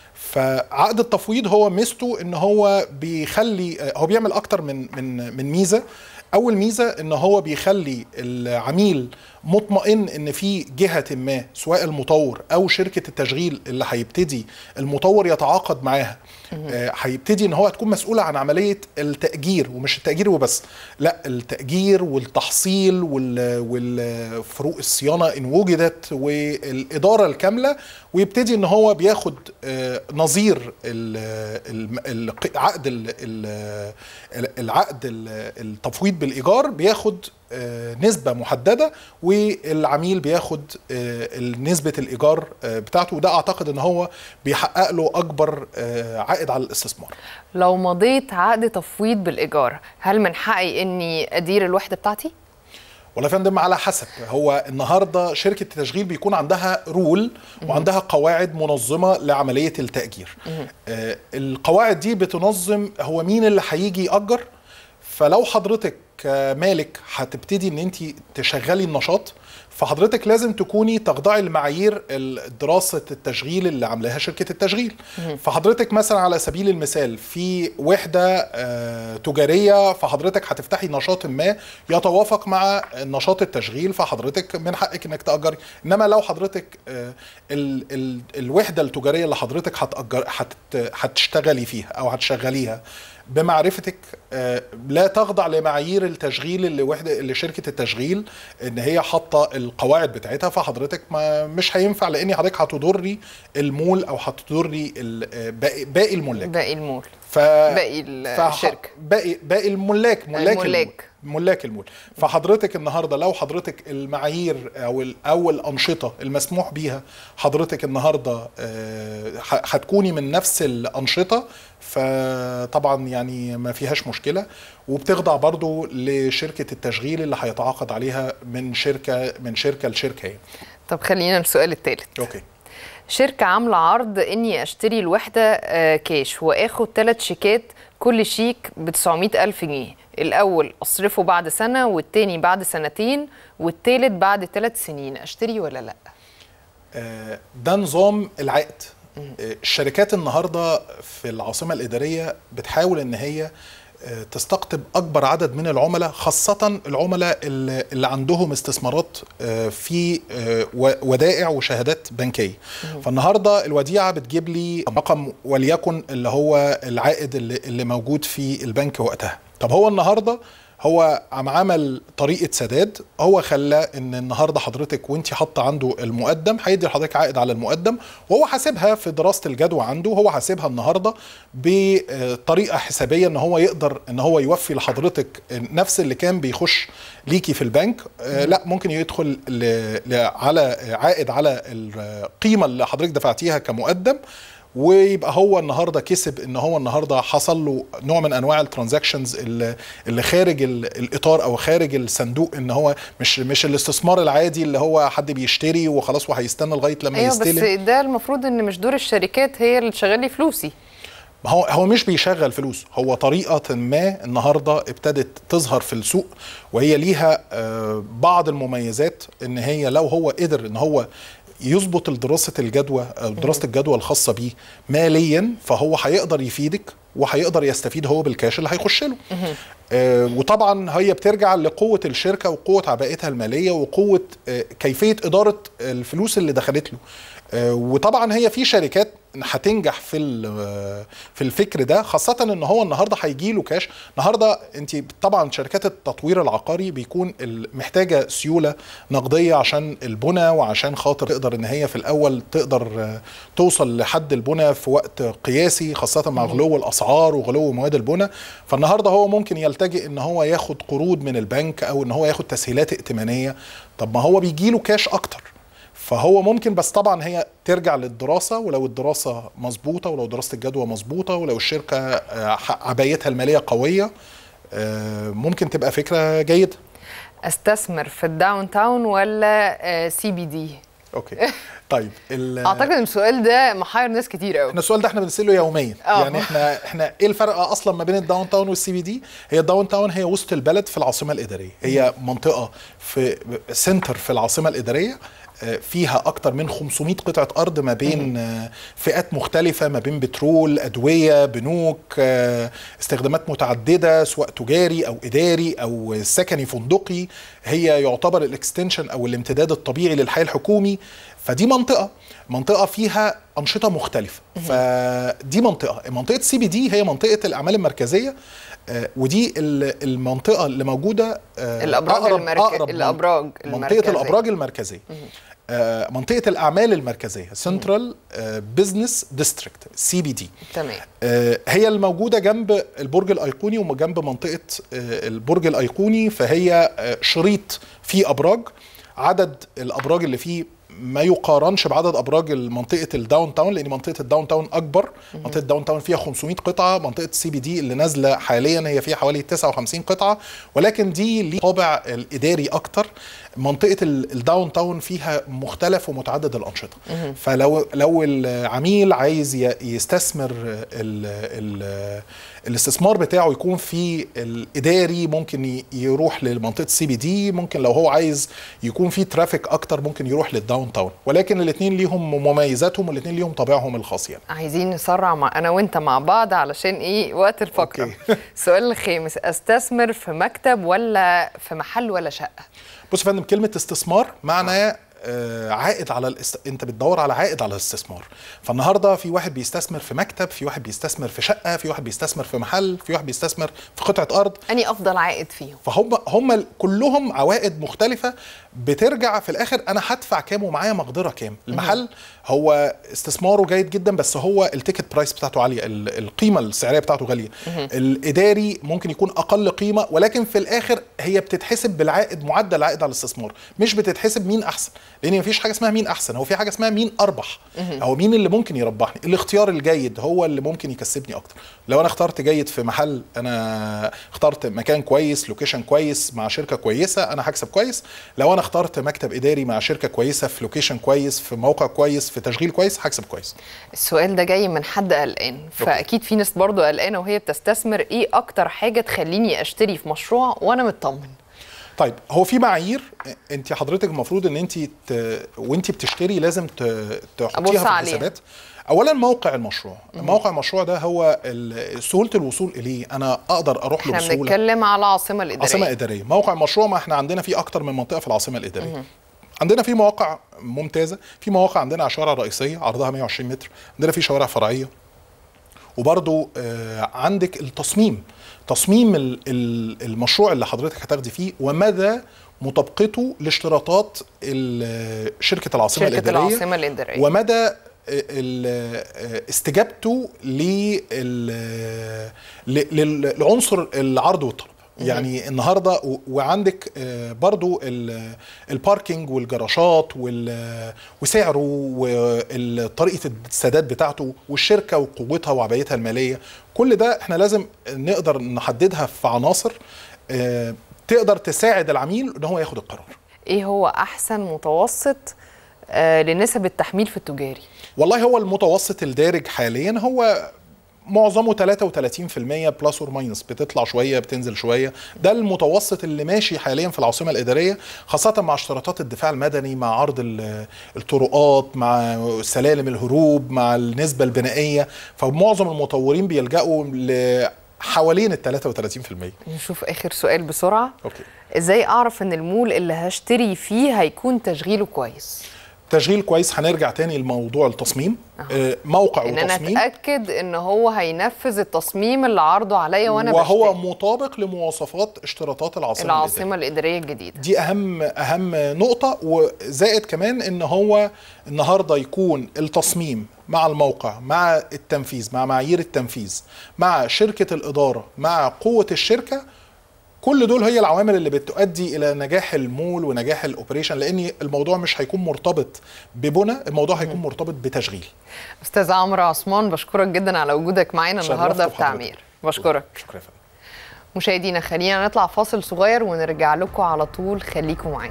فعقد التفويض هو ميزته ان هو بيخلي آه، هو بيعمل اكتر من من من ميزه اول ميزه ان هو بيخلي العميل مطمئن ان في جهه ما سواء المطور او شركه التشغيل اللي هيبتدي المطور يتعاقد معاها آه، هيبتدي ان هو هتكون مسؤوله عن عمليه التاجير ومش التاجير وبس لا التاجير والتحصيل وال- والفروق الصيانه ان وجدت والاداره الكامله ويبتدي ان هو بياخد آه، نظير ال- الم- الق- عقد ال- ال- العقد ال- التفويض بالايجار بياخد آه، نسبه محدده والعميل بياخد آه، نسبه الايجار آه، بتاعته وده اعتقد ان هو بيحقق له اكبر آه، عائد على الاستثمار لو مضيت عقد تفويض بالإيجار هل من حقي إني أدير الوحدة بتاعتي؟ ولا يا فندم على حسب هو النهارده شركه التشغيل بيكون عندها رول وعندها قواعد منظمه لعمليه التاجير آه القواعد دي بتنظم هو مين اللي هيجي ياجر فلو حضرتك كمالك هتبتدي ان انت تشغلي النشاط فحضرتك لازم تكوني تخضعي لمعايير ال- دراسه التشغيل اللي عاملاها شركه التشغيل فحضرتك مثلا على سبيل المثال في وحده آه، تجاريه فحضرتك هتفتحي نشاط ما يتوافق مع نشاط التشغيل فحضرتك من حقك انك تاجري انما لو حضرتك آه، ال ال الوحده التجاريه اللي حضرتك هتأجر هت هتشتغلي فيها او هتشغليها بمعرفتك آه، لا تخضع لمعايير التشغيل اللي وحده اللي شركه التشغيل ان هي حاطه القواعد بتاعتها فحضرتك ما مش هينفع لان حضرتك هتضري المول او هتضري ال- آه، باقي باقي الملاك باقي المول ف باقي فح- الشركه باقي باقي الملاك ملاك الملاك. المول. ملاك المول فحضرتك النهارده لو حضرتك المعايير او ال- او الانشطه المسموح بيها حضرتك النهارده آه، ح- هتكوني من نفس الانشطه فطبعا يعني ما فيهاش مشكله وبتخضع برضو لشركه التشغيل اللي هيتعاقد عليها من شركه من شركه لشركه يعني طب خلينا السؤال الثالث اوكي شركة عاملة عرض إني أشتري الوحدة آه، كاش وآخد ثلاث شيكات كل شيك ب 900 ألف جنيه الأول أصرفه بعد سنة والتاني بعد سنتين والتالت بعد ثلاث سنين أشتري ولا لأ؟ آه، ده نظام العقد آه، الشركات النهارده في العاصمه الاداريه بتحاول ان هي آه، تستقطب اكبر عدد من العملاء خاصه العملاء اللي اللي عندهم استثمارات آه، في آه، و- ودائع وشهادات بنكيه فالنهارده الوديعه بتجيب لي رقم وليكن اللي هو العائد اللي, اللي موجود في البنك وقتها طب هو النهارده هو عم عمل طريقه سداد هو خلى ان النهارده حضرتك وانت حاطه عنده المقدم هيدي لحضرتك عائد على المقدم وهو حاسبها في دراسه الجدوى عنده هو حاسبها النهارده بطريقه حسابيه ان هو يقدر ان هو يوفي لحضرتك نفس اللي كان بيخش ليكي في البنك آه، لا ممكن يدخل ل- ل- على عائد على القيمه اللي حضرتك دفعتيها كمقدم ويبقى هو النهارده كسب ان هو النهارده حصل له نوع من انواع الترانزاكشنز اللي اللي خارج ال- الاطار او خارج الصندوق ان هو مش مش الاستثمار العادي اللي هو حد بيشتري وخلاص وهيستنى لغايه لما أيوة يستلم بس ده المفروض إن مش دور الشركات هي اللي تشغل لي فلوسي ما هو هو مش بيشغل فلوس هو طريقة ما النهاردة ابتدت تظهر في السوق وهي ليها آه، بعض المميزات ان هي لو هو قدر ان هو يظبط دراسة الجدوى أو دراسة الجدوى الخاصة بيه ماليا فهو هيقدر يفيدك وهيقدر يستفيد هو بالكاش اللي هيخش له آه، وطبعا هي بترجع لقوة الشركة وقوة عبائتها المالية وقوة آه، كيفية إدارة الفلوس اللي دخلت له آه، وطبعا هي في شركات هتنجح في ال- في الفكر ده خاصة ان هو النهارده هيجي له كاش النهارده انت طبعا شركات التطوير العقاري بيكون ال- محتاجة سيولة نقدية عشان البنى وعشان خاطر تقدر ان هي في الاول تقدر آه، توصل لحد البنى في وقت قياسي خاصة مع غلو الاسعار وغلو مواد البنى فالنهارده هو ممكن يلتجئ ان هو ياخد قروض من البنك او ان هو ياخد تسهيلات ائتمانية طب ما هو بيجي له كاش اكتر فهو ممكن بس طبعا هي ترجع للدراسة ولو الدراسة مظبوطة ولو دراسة الجدوى مظبوطة ولو الشركة آه، ح- عبايتها المالية قوية آه، ممكن تبقى فكرة جيدة استثمر في الداون تاون ولا سي بي دي اوكي طيب ال- اعتقد ان السؤال ده محير ناس كتير قوي احنا السؤال ده احنا بنسأله يوميا آه. يعني احنا احنا ايه الفرق اصلا ما بين الداون تاون والسي بي دي هي الداون تاون هي وسط البلد في العاصمه الاداريه هي منطقه في سنتر في العاصمه الاداريه آه، فيها اكتر من 500 قطعه ارض ما بين آه، فئات مختلفه ما بين بترول ادويه بنوك آه، استخدامات متعدده سواء تجاري او اداري او سكني فندقي هي يعتبر الاكستنشن او الامتداد الطبيعي للحي الحكومي فدي منطقه منطقه فيها انشطه مختلفه فدي منطقه منطقه سي بي دي هي منطقه الاعمال المركزيه آه، ودي ال- المنطقه اللي موجوده آه، الأبراج أقرب- المرك- أقرب من- الأبراج منطقه المركزية. الابراج المركزيه آه، منطقه الاعمال المركزيه سنترال بزنس ديستريكت سي بي دي تمام آه، هي الموجودة جنب البرج الأيقوني وجنب منطقة آه، البرج الأيقوني فهي آه، شريط فيه أبراج عدد الأبراج اللي فيه ما يقارنش بعدد ابراج منطقه الداون تاون لان منطقه الداون تاون اكبر منطقه الداون تاون فيها 500 قطعه منطقه السي بي دي اللي نازله حاليا هي فيها حوالي 59 قطعه ولكن دي ليه طابع الاداري اكتر منطقه ال- الداون تاون فيها مختلف ومتعدد الانشطه فلو لو العميل عايز ي- يستثمر ال ال الاستثمار بتاعه يكون في الاداري ممكن ي- يروح لمنطقه السي بي دي ممكن لو هو عايز يكون في ترافيك اكتر ممكن يروح للداون تاون ولكن الاثنين ليهم مميزاتهم والاثنين ليهم طابعهم الخاص يعني عايزين نسرع مع انا وانت مع بعض علشان ايه وقت الفقره أوكي. السؤال الخامس استثمر في مكتب ولا في محل ولا شقه بص يا فندم كلمه استثمار معناه آه، عائد على الاست... انت بتدور على عائد على الاستثمار فالنهارده في واحد بيستثمر في مكتب في واحد بيستثمر في شقه في واحد بيستثمر في محل في واحد بيستثمر في قطعه ارض اني افضل عائد فيهم فهم هم كلهم عوائد مختلفه بترجع في الاخر انا هدفع كام ومعايا مقدره كام المحل هو استثماره جيد جدا بس هو التيكت برايس بتاعته عاليه ال- القيمه السعريه بتاعته غاليه الاداري ممكن يكون اقل قيمه ولكن في الاخر هي بتتحسب بالعائد معدل العائد على الاستثمار مش بتتحسب مين احسن لان مفيش حاجه اسمها مين احسن هو في حاجه اسمها مين اربح او مين اللي ممكن يربحني الاختيار الجيد هو اللي ممكن يكسبني اكتر لو انا اخترت جيد في محل انا اخترت مكان كويس لوكيشن كويس مع شركه كويسه انا هكسب كويس لو انا اخترت مكتب اداري مع شركه كويسه في لوكيشن كويس في موقع كويس في تشغيل كويس هكسب كويس السؤال ده جاي من حد قلقان فاكيد في ناس برضو قلقانه وهي بتستثمر ايه اكتر حاجه تخليني اشتري في مشروع وانا مطمن طيب هو في معايير انت حضرتك المفروض ان انت ت... وانت بتشتري لازم ت... أبص تحطيها في عليها. الحسابات اولا موقع المشروع موقع المشروع ده هو ال- سهوله الوصول اليه انا اقدر اروح له احنا بسهوله بنتكلم على العاصمه الاداريه عاصمه اداريه موقع المشروع ما احنا عندنا فيه اكتر من منطقه في العاصمه الاداريه عندنا في مواقع ممتازه في مواقع عندنا على شوارع رئيسيه عرضها 120 متر عندنا في شوارع فرعيه وبرضو آه، عندك التصميم تصميم ال- ال- المشروع اللي حضرتك هتاخدي فيه ومدى مطابقته لاشتراطات ال- شركه العاصمه شركه الاداريه العاصمه الاداريه ومدى ال- استجابته لل- لل- لعنصر العرض والطلب يعني النهارده و- وعندك آه، برضو ال- الباركينج والجراشات وال- وسعره وطريقه السداد بتاعته والشركه وقوتها وعبايتها الماليه كل ده احنا لازم نقدر نحددها في عناصر آه، تقدر تساعد العميل ان هو ياخد القرار ايه هو احسن متوسط آه لنسب التحميل في التجاري والله هو المتوسط الدارج حاليا هو معظمه 33% بلس اور ماينس بتطلع شويه بتنزل شويه ده المتوسط اللي ماشي حاليا في العاصمه الاداريه خاصه مع اشتراطات الدفاع المدني مع عرض ال- الطرقات مع سلالم الهروب مع النسبه البنائيه فمعظم المطورين بيلجأوا ل حوالين ال 33% نشوف اخر سؤال بسرعه اوكي ازاي اعرف ان المول اللي هشتري فيه هيكون تشغيله كويس تشغيل كويس هنرجع تاني لموضوع التصميم آه، موقع ان انا وتصميم اتاكد ان هو هينفذ التصميم اللي عرضه عليا وانا وهو بشتري مطابق لمواصفات اشتراطات العاصمه الإدارية. العاصمه الاداريه الجديده دي اهم اهم نقطه وزائد كمان ان هو النهارده يكون التصميم مع الموقع مع التنفيذ مع معايير التنفيذ مع شركه الاداره مع قوه الشركه كل دول هي العوامل اللي بتؤدي الى نجاح المول ونجاح الاوبريشن لان الموضوع مش هيكون مرتبط ببنى الموضوع هيكون مرتبط بتشغيل استاذ عمرو عثمان بشكرك جدا على وجودك معانا شرفت النهارده في بحضرتك. تعمير بشكرك شكرا يا فندم مشاهدينا خلينا نطلع فاصل صغير ونرجع لكم على طول خليكم معانا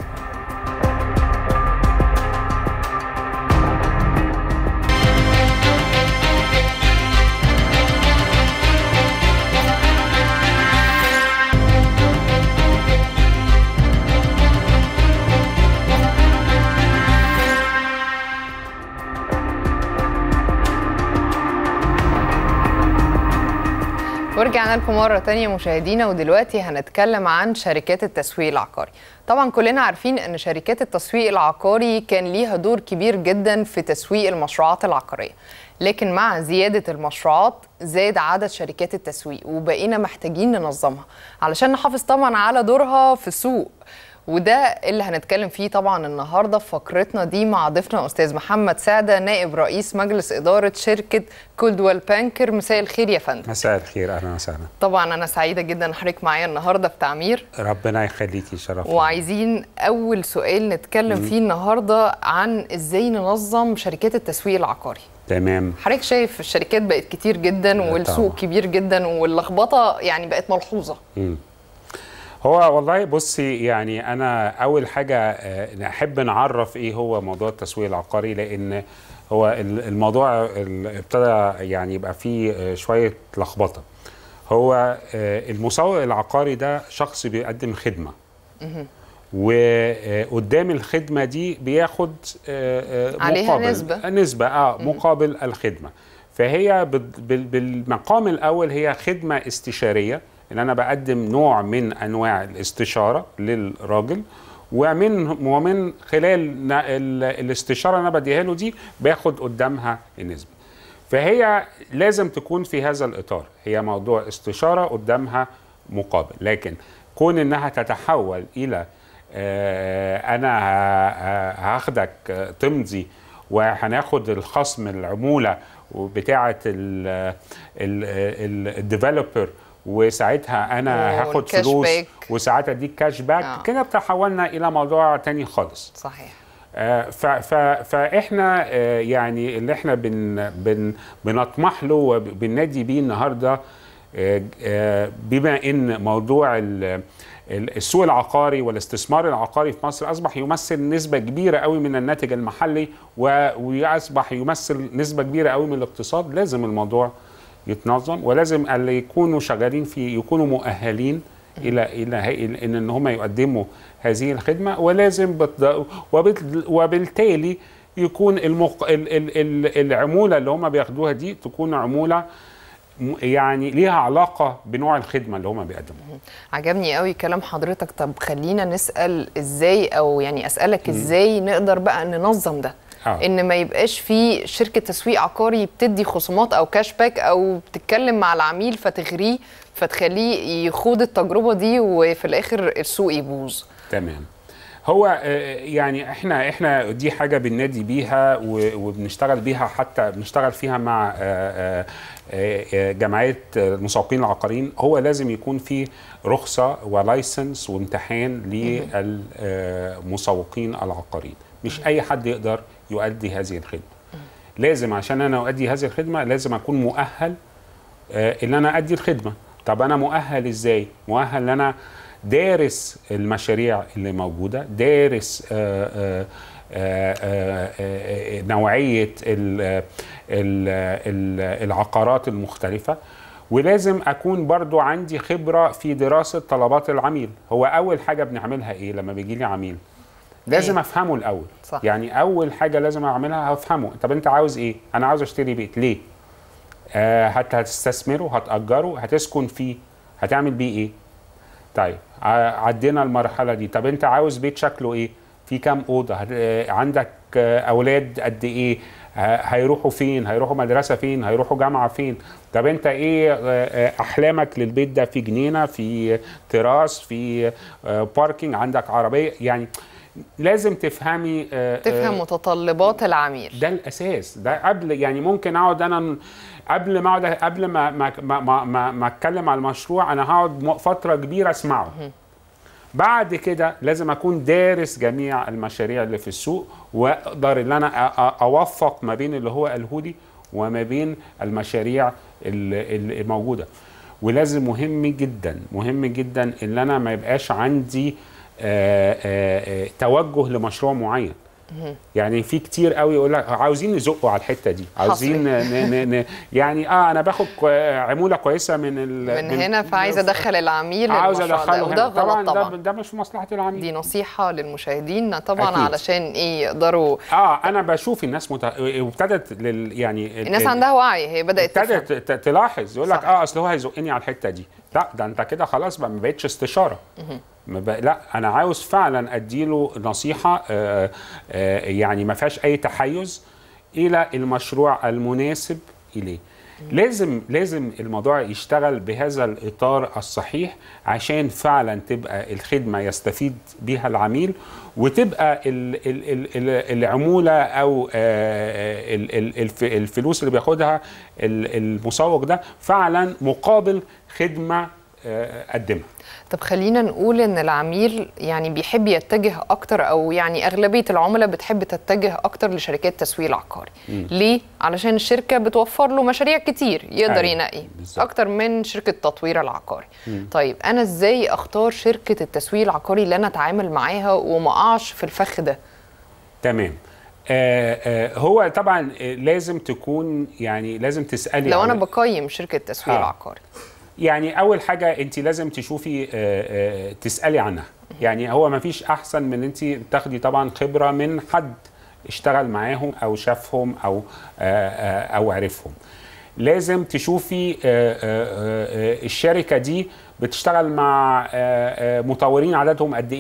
ورجعنا لكم مرة تانية مشاهدينا ودلوقتي هنتكلم عن شركات التسويق العقاري طبعا كلنا عارفين ان شركات التسويق العقاري كان ليها دور كبير جدا في تسويق المشروعات العقارية لكن مع زيادة المشروعات زاد عدد شركات التسويق وبقينا محتاجين ننظمها علشان نحافظ طبعا على دورها في السوق وده اللي هنتكلم فيه طبعا النهارده في فقرتنا دي مع ضيفنا استاذ محمد سعده نائب رئيس مجلس اداره شركه كولدوال بانكر مساء الخير يا فندم مساء الخير اهلا وسهلا طبعا انا سعيده جدا ان حضرتك معايا النهارده في تعمير ربنا يخليكي شرف وعايزين اول سؤال نتكلم فيه النهارده عن ازاي ننظم شركات التسويق العقاري تمام حضرتك شايف الشركات بقت كتير جدا والسوق طبعا. كبير جدا واللخبطه يعني بقت ملحوظه هو والله بصي يعني انا اول حاجه آه، نحب نعرف ايه هو موضوع التسويق العقاري لان هو ال- الموضوع ال- ابتدى يعني يبقى فيه آه، شويه لخبطه هو آه، المسوق العقاري ده شخص بيقدم خدمه وقدام الخدمه دي بياخد آه، آه، عليها مقابل نسبة. نسبه اه مقابل الخدمه فهي بال- بال- بالمقام الاول هي خدمه استشاريه ان انا بقدم نوع من انواع الاستشاره للراجل ومن ومن خلال ن- ال- الاستشاره اللي انا بديها له دي باخد قدامها النسبه فهي لازم تكون في هذا الاطار هي موضوع استشاره قدامها مقابل لكن كون انها تتحول الى آه، انا ه- ه- هاخدك آه، تمضي وهناخد الخصم العموله بتاعه الديفلوبر وساعتها انا هاخد والكاش فلوس باك. وساعات اديك كاش باك آه. كده تحولنا الى موضوع تاني خالص صحيح آه، ف- ف- فاحنا آه، يعني اللي احنا بن بن بنطمح له وبننادي بيه النهارده آه، آه، بما ان موضوع ال- ال- السوق العقاري والاستثمار العقاري في مصر اصبح يمثل نسبه كبيره قوي من الناتج المحلي و- واصبح يمثل نسبه كبيره قوي من الاقتصاد لازم الموضوع يتنظم ولازم اللي يكونوا شغالين فيه يكونوا مؤهلين الى الى هي- ان ان هم يقدموا هذه الخدمه ولازم بت- وبال- وبالتالي يكون المق... ال... ال... ال... العموله اللي هم بياخدوها دي تكون عموله م- يعني ليها علاقه بنوع الخدمه اللي هم بيقدموها عجبني قوي كلام حضرتك طب خلينا نسأل ازاي او يعني اسألك ازاي نقدر بقى ننظم ده آه. ان ما يبقاش في شركة تسويق عقاري بتدي خصومات او كاش باك او بتتكلم مع العميل فتغريه فتخليه يخوض التجربة دي وفي الاخر السوق يبوظ تمام هو آه، يعني احنا احنا دي حاجه بننادي بيها و- وبنشتغل بيها حتى بنشتغل فيها مع آه، آه، آه، آه، جمعيه المسوقين العقاريين هو لازم يكون في رخصه ولايسنس وامتحان للمسوقين العقاريين مش اي حد يقدر يؤدي هذه الخدمه لازم عشان انا اؤدي هذه الخدمه لازم اكون مؤهل آه، ان انا ادي الخدمه طب انا مؤهل ازاي مؤهل ان انا دارس المشاريع اللي موجوده دارس آه، آه، آه، آه، آه، نوعيه ال- ال- ال- العقارات المختلفه ولازم اكون برضو عندي خبره في دراسه طلبات العميل هو اول حاجه بنعملها ايه لما بيجي لي عميل لازم إيه؟ افهمه الاول صح. يعني اول حاجه لازم اعملها هفهمه طب انت عاوز ايه انا عاوز اشتري بيت ليه آه هت- هتستثمره هتأجره هتسكن فيه هتعمل بيه ايه طيب ع- عدينا المرحله دي طب انت عاوز بيت شكله ايه في كام اوضه هت- آه، عندك آه، اولاد قد ايه ه- هيروحوا فين هيروحوا مدرسه فين هيروحوا جامعه فين طب انت ايه آه، آه، احلامك للبيت ده في جنينه في تراس في آه، باركينج عندك عربيه يعني لازم تفهمي آه، آه، تفهم متطلبات العميل ده الاساس ده قبل يعني ممكن اقعد انا ن- قبل ما اقعد قبل ما ما ما ما, ما, ما اتكلم على المشروع انا هقعد م- فتره كبيره اسمعه بعد كده لازم اكون دارس جميع المشاريع اللي في السوق واقدر ان انا أ- أ- اوفق ما بين اللي هو قاله لي وما بين المشاريع ال- الموجوده ولازم مهم جدا مهم جدا ان انا ما يبقاش عندي آه، آه، آه، توجه لمشروع معين يعني في كتير قوي يقول لك عاوزين نزقه على الحته دي عاوزين ن ن ن يعني اه انا باخد كو- عموله كويسه من ال من هنا فعايز ادخل العميل عاوز المشروع ده ادخله وده هنا. طبعا غلط طبعا ده, ده مش في مصلحه العميل دي نصيحة للمشاهدين طبعا أكيد. علشان ايه يقدروا اه انا بشوف الناس مت... وابتدت لل... يعني الناس ال- عندها وعي هي بدأت تفهم ابتدت ت- تلاحظ يقول لك صح. اه اصل هو هيزقني على الحته دي لا ده انت كده خلاص بقى ما بقتش استشاره ما بق... لا انا عاوز فعلا اديله نصيحه آه آه يعني ما فيهاش اي تحيز الى المشروع المناسب اليه لازم لازم الموضوع يشتغل بهذا الاطار الصحيح عشان فعلا تبقى الخدمه يستفيد بها العميل وتبقى ال ال ال ال العموله او آه، ال- ال- الف- الفلوس اللي بياخدها ال- المسوق ده فعلا مقابل خدمه آه، قدمها طب خلينا نقول ان العميل يعني بيحب يتجه اكتر او يعني اغلبيه العملاء بتحب تتجه اكتر لشركات التسويق العقاري ليه علشان الشركه بتوفر له مشاريع كتير يقدر أيوة، ينقي بالظبط. اكتر من شركه تطوير العقاري طيب انا ازاي اختار شركه التسويق العقاري اللي انا اتعامل معاها وما اقعش في الفخ ده تمام آه آه هو طبعا آه، لازم تكون يعني لازم تسالي لو انا على- بقيم شركه التسويق آه. العقاري يعني اول حاجه انت لازم تشوفي آه، آه، تسالي عنها يعني هو ما فيش احسن من انت تاخدي طبعا خبره من حد اشتغل معاهم او شافهم او آه، آه، او عرفهم لازم تشوفي آه، آه، آه، الشركه دي بتشتغل مع آه، آه، مطورين عددهم قد ايه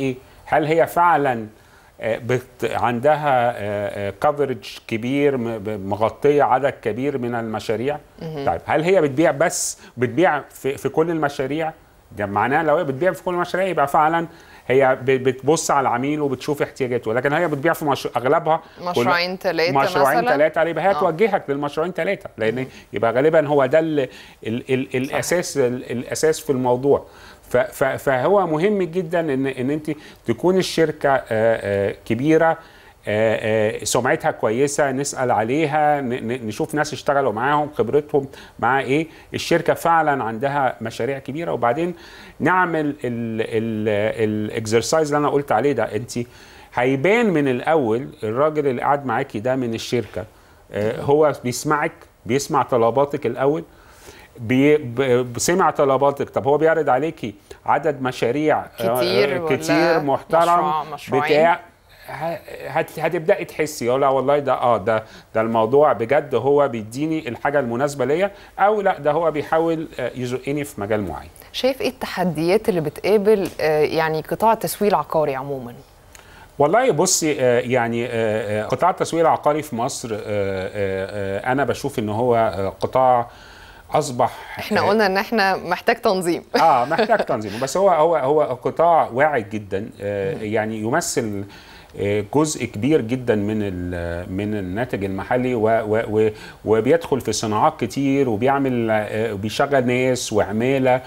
هل هي فعلا آه، بت عندها كفرج كبير م- ب- مغطيه عدد كبير من المشاريع طيب هل هي بتبيع بس بتبيع في, في كل المشاريع ده معناه لو هي بتبيع في كل المشاريع يبقى فعلا هي ب- بتبص على العميل وبتشوف احتياجاته لكن هي بتبيع في مش... اغلبها كل- مشروعين ثلاثة مشروعين مثلا ثلاثه يبقى هي آه. توجهك للمشروعين ثلاثه لان يبقى غالبا هو ده ال ال ال الاساس ال الاساس في الموضوع ف- ف- فهو مهم جدا ان ان انت تكون الشركه آه، آه، كبيره آه، آه، سمعتها كويسه نسال عليها ن- ن- نشوف ناس اشتغلوا معاهم خبرتهم مع ايه الشركه فعلا عندها مشاريع كبيره وبعدين نعمل الاكسرسايز اللي انا قلت عليه ده انت هيبان من الاول الراجل اللي قاعد معاكي ده من الشركه آه، هو بيسمعك بيسمع طلباتك الاول بي ب- سمع طلباتك طب هو بيعرض عليكي عدد مشاريع آه، كتير آه، ولا كتير محترم مشروع- مشروعين؟ بتاع ه- هت- هتبداي تحسي لا والله ده اه ده ده الموضوع بجد هو بيديني الحاجه المناسبه ليا او لا ده هو بيحاول آه، يزقني في مجال معين شايف ايه التحديات اللي بتقابل آه، يعني قطاع التسويق العقاري عموما والله بصي آه، يعني آه، آه، قطاع التسويق العقاري في مصر آه، آه، آه، انا بشوف ان هو آه، قطاع اصبح احنا آه، قلنا ان احنا محتاج تنظيم اه محتاج تنظيم بس هو هو هو قطاع واعي جدا آه، يعني يمثل آه، جزء كبير جدا من ال- من الناتج المحلي و و و وبيدخل في صناعات كتير وبيعمل آه، وبيشغل ناس وعماله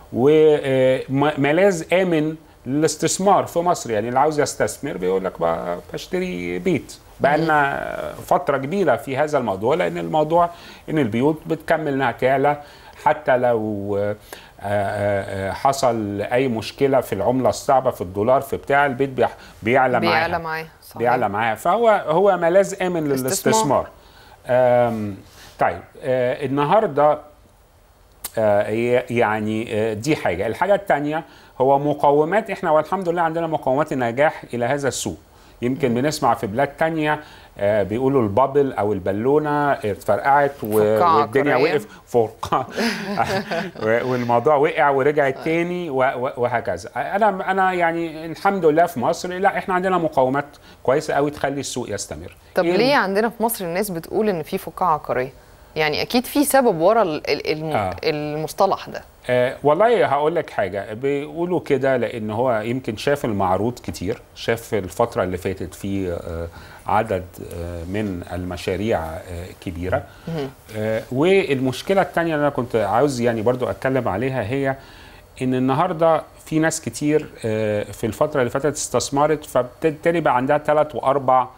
وملاذ امن للاستثمار في مصر يعني اللي عاوز يستثمر بيقول لك ب- بشتري بيت بقى لنا فتره كبيره في هذا الموضوع لان الموضوع ان البيوت بتكمل انها تعلى حتى لو آه، آه، آه، حصل اي مشكله في العمله الصعبه في الدولار في بتاع البيت بيح- بيعلى معاها بيعلى معاه صحيح. بيعلى معاها فهو هو ملاذ امن استثمار. للاستثمار آم، طيب آه، النهارده آه، ي- يعني آه، دي حاجه الحاجه الثانيه هو مقومات احنا والحمد لله عندنا مقومات النجاح الى هذا السوق يمكن بنسمع في بلاد تانية آه، بيقولوا البابل او البالونه اتفرقعت و- فقاعة والدنيا عقارية. وقف فوق والموضوع وقع ورجع تاني و- و- وهكذا انا انا يعني الحمد لله في مصر لا احنا عندنا مقومات كويسه قوي تخلي السوق يستمر طب إيه ليه عندنا في مصر الناس بتقول ان في فقاعه عقاريه يعني اكيد في سبب ورا ال- ال- الم- آه. المصطلح ده آه والله هقول لك حاجه بيقولوا كده لان هو يمكن شاف المعروض كتير شاف الفتره اللي فاتت في آه عدد آه من المشاريع آه كبيره آه والمشكله الثانيه اللي انا كنت عاوز يعني برضو اتكلم عليها هي ان النهارده في ناس كتير آه في الفتره اللي فاتت استثمرت فبالتالي بقى عندها ثلاث واربع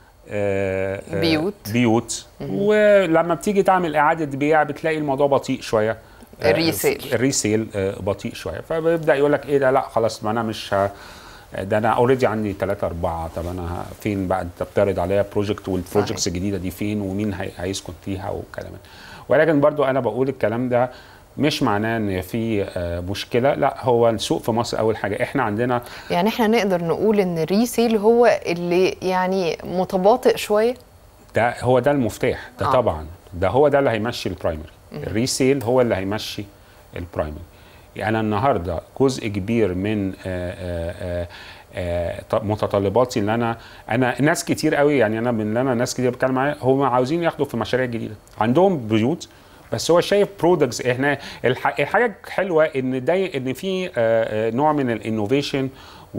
آه، آه، بيوت. بيوت ولما بتيجي تعمل اعاده بيع بتلاقي الموضوع بطيء شويه آه، الريسيل. الريسيل آه، بطيء شويه فبيبدا يقول لك ايه ده لا خلاص ما انا مش ه... ده انا اوريدي عندي ثلاثة أربعة طب أنا ه- فين بقى أنت بتعرض عليا بروجكت والبروجكتس صحيح. الجديدة دي فين ومين هي... هيسكن فيها والكلام ده ولكن برضو أنا بقول الكلام ده مش معناه ان في آه، مشكله لا هو السوق في مصر اول حاجه احنا عندنا يعني احنا نقدر نقول ان الريسيل هو اللي يعني متباطئ شويه ده هو ده المفتاح ده آه. آه. طبعا ده هو ده اللي هيمشي البرايمري الريسيل هو اللي هيمشي البرايمري يعني أنا النهارده جزء كبير من آه، آه، آه، آه، ط- متطلباتي اللي انا انا ناس كتير قوي يعني انا من اللي انا ناس كتير بتكلم معايا هم عاوزين ياخدوا في مشاريع جديده عندهم بيوت بس هو شايف برودكتس احنا الح- الحاجه حلوه ان ده ان في آه، آه، نوع من الانوفيشن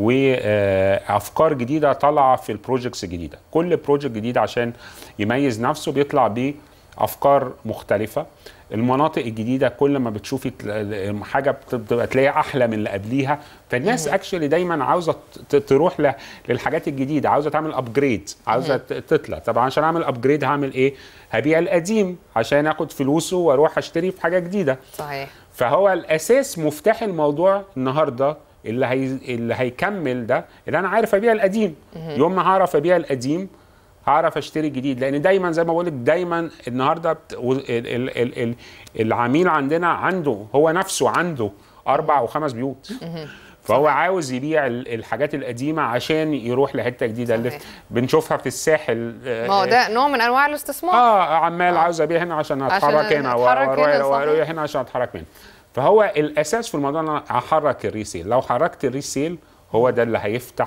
وافكار جديده طالعه في البروجكتس الجديده كل بروجكت جديد عشان يميز نفسه بيطلع بيه افكار مختلفه المناطق الجديده كل ما بتشوفي تل- حاجه بت- بتبقى تلاقيها احلى من اللي قبليها فالناس اكشولي دايما عاوزه ت- تروح ل- للحاجات الجديده عاوزه تعمل ابجريد عاوزه ت- تطلع طبعا عشان اعمل ابجريد هعمل ايه هبيع القديم عشان اخد فلوسه واروح اشتري في حاجه جديده صحيح فهو الاساس مفتاح الموضوع النهارده اللي هي اللي هيكمل ده اللي انا عارف ابيع القديم يوم ما هعرف ابيع القديم هعرف اشتري جديد لان دايما زي ما بقول لك دايما النهارده بت... و- ال... ال... ال... ال... العميل عندنا عنده هو نفسه عنده اربع وخمس بيوت فهو عاوز يبيع ال- الحاجات القديمه عشان يروح لحته جديده اللي صحيح. بنشوفها في الساحل آه، ما هو ده نوع من انواع الاستثمار اه عمال عاوز ابيع هنا عشان اتحرك هنا و- أتحرك واروح هنا، واروح صحيح. هنا عشان اتحرك هنا فهو الاساس في الموضوع ان انا احرك الريسيل لو حركت الريسيل هو ده اللي هيفتح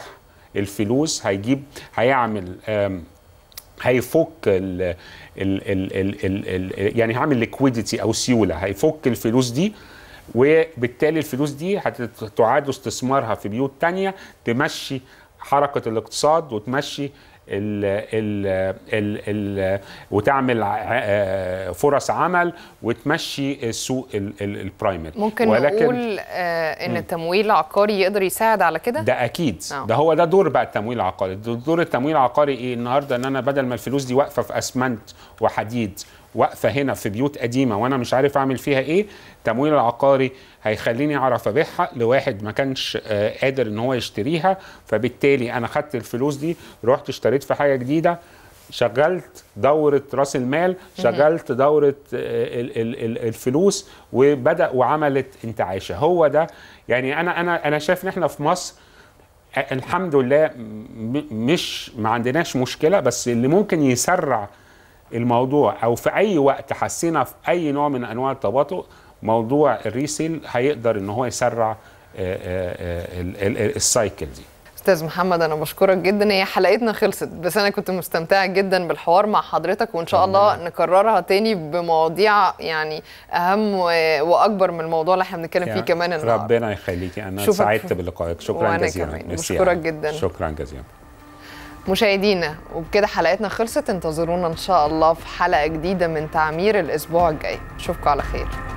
الفلوس هيجيب هيعمل آم، هيفك ال ال ال ال ال ال يعني هعمل ليكويديتي او سيوله هيفك الفلوس دي وبالتالي الفلوس دي هتعاد استثمارها في بيوت تانية تمشي حركة الاقتصاد وتمشي ال ال ال ال وتعمل ع- فرص عمل وتمشي السوق ال- ال- البرايمري ممكن نقول آه ان التمويل العقاري يقدر يساعد على كده ده اكيد آه. ده هو ده دور بقى التمويل العقاري دور التمويل العقاري ايه النهارده ان انا بدل ما الفلوس دي واقفه في اسمنت وحديد واقفه هنا في بيوت قديمه وانا مش عارف اعمل فيها ايه التمويل العقاري هيخليني اعرف ابيعها لواحد ما كانش آه، قادر ان هو يشتريها فبالتالي انا خدت الفلوس دي رحت اشتريت في حاجه جديده شغلت دورة راس المال شغلت دورة آه، ال- ال- ال- الفلوس وبدأ وعملت انتعاشة هو ده يعني أنا أنا أنا شايف إن إحنا في مصر الحمد لله م- مش ما عندناش مشكله بس اللي ممكن يسرع الموضوع او في اي وقت حسينا في اي نوع من انواع التباطؤ موضوع الريسيل هيقدر ان هو يسرع آه، آه، آه، ال- ال- السايكل دي استاذ محمد انا بشكرك جدا هي حلقتنا خلصت بس انا كنت مستمتعه جدا بالحوار مع حضرتك وان شاء الله نكررها تاني بمواضيع يعني اهم و- واكبر من الموضوع اللي احنا بنتكلم فيه يعني كمان النهارده ربنا يخليكي انا شوفك سعدت في- بلقائك شكرا وأنا جزيلا كمان. ميرسي بشكرك يا أحمد. جدا. شكرا جزيلا مشاهدينا وبكده حلقتنا خلصت انتظرونا ان شاء الله في حلقه جديده من تعمير الاسبوع الجاي اشوفكم على خير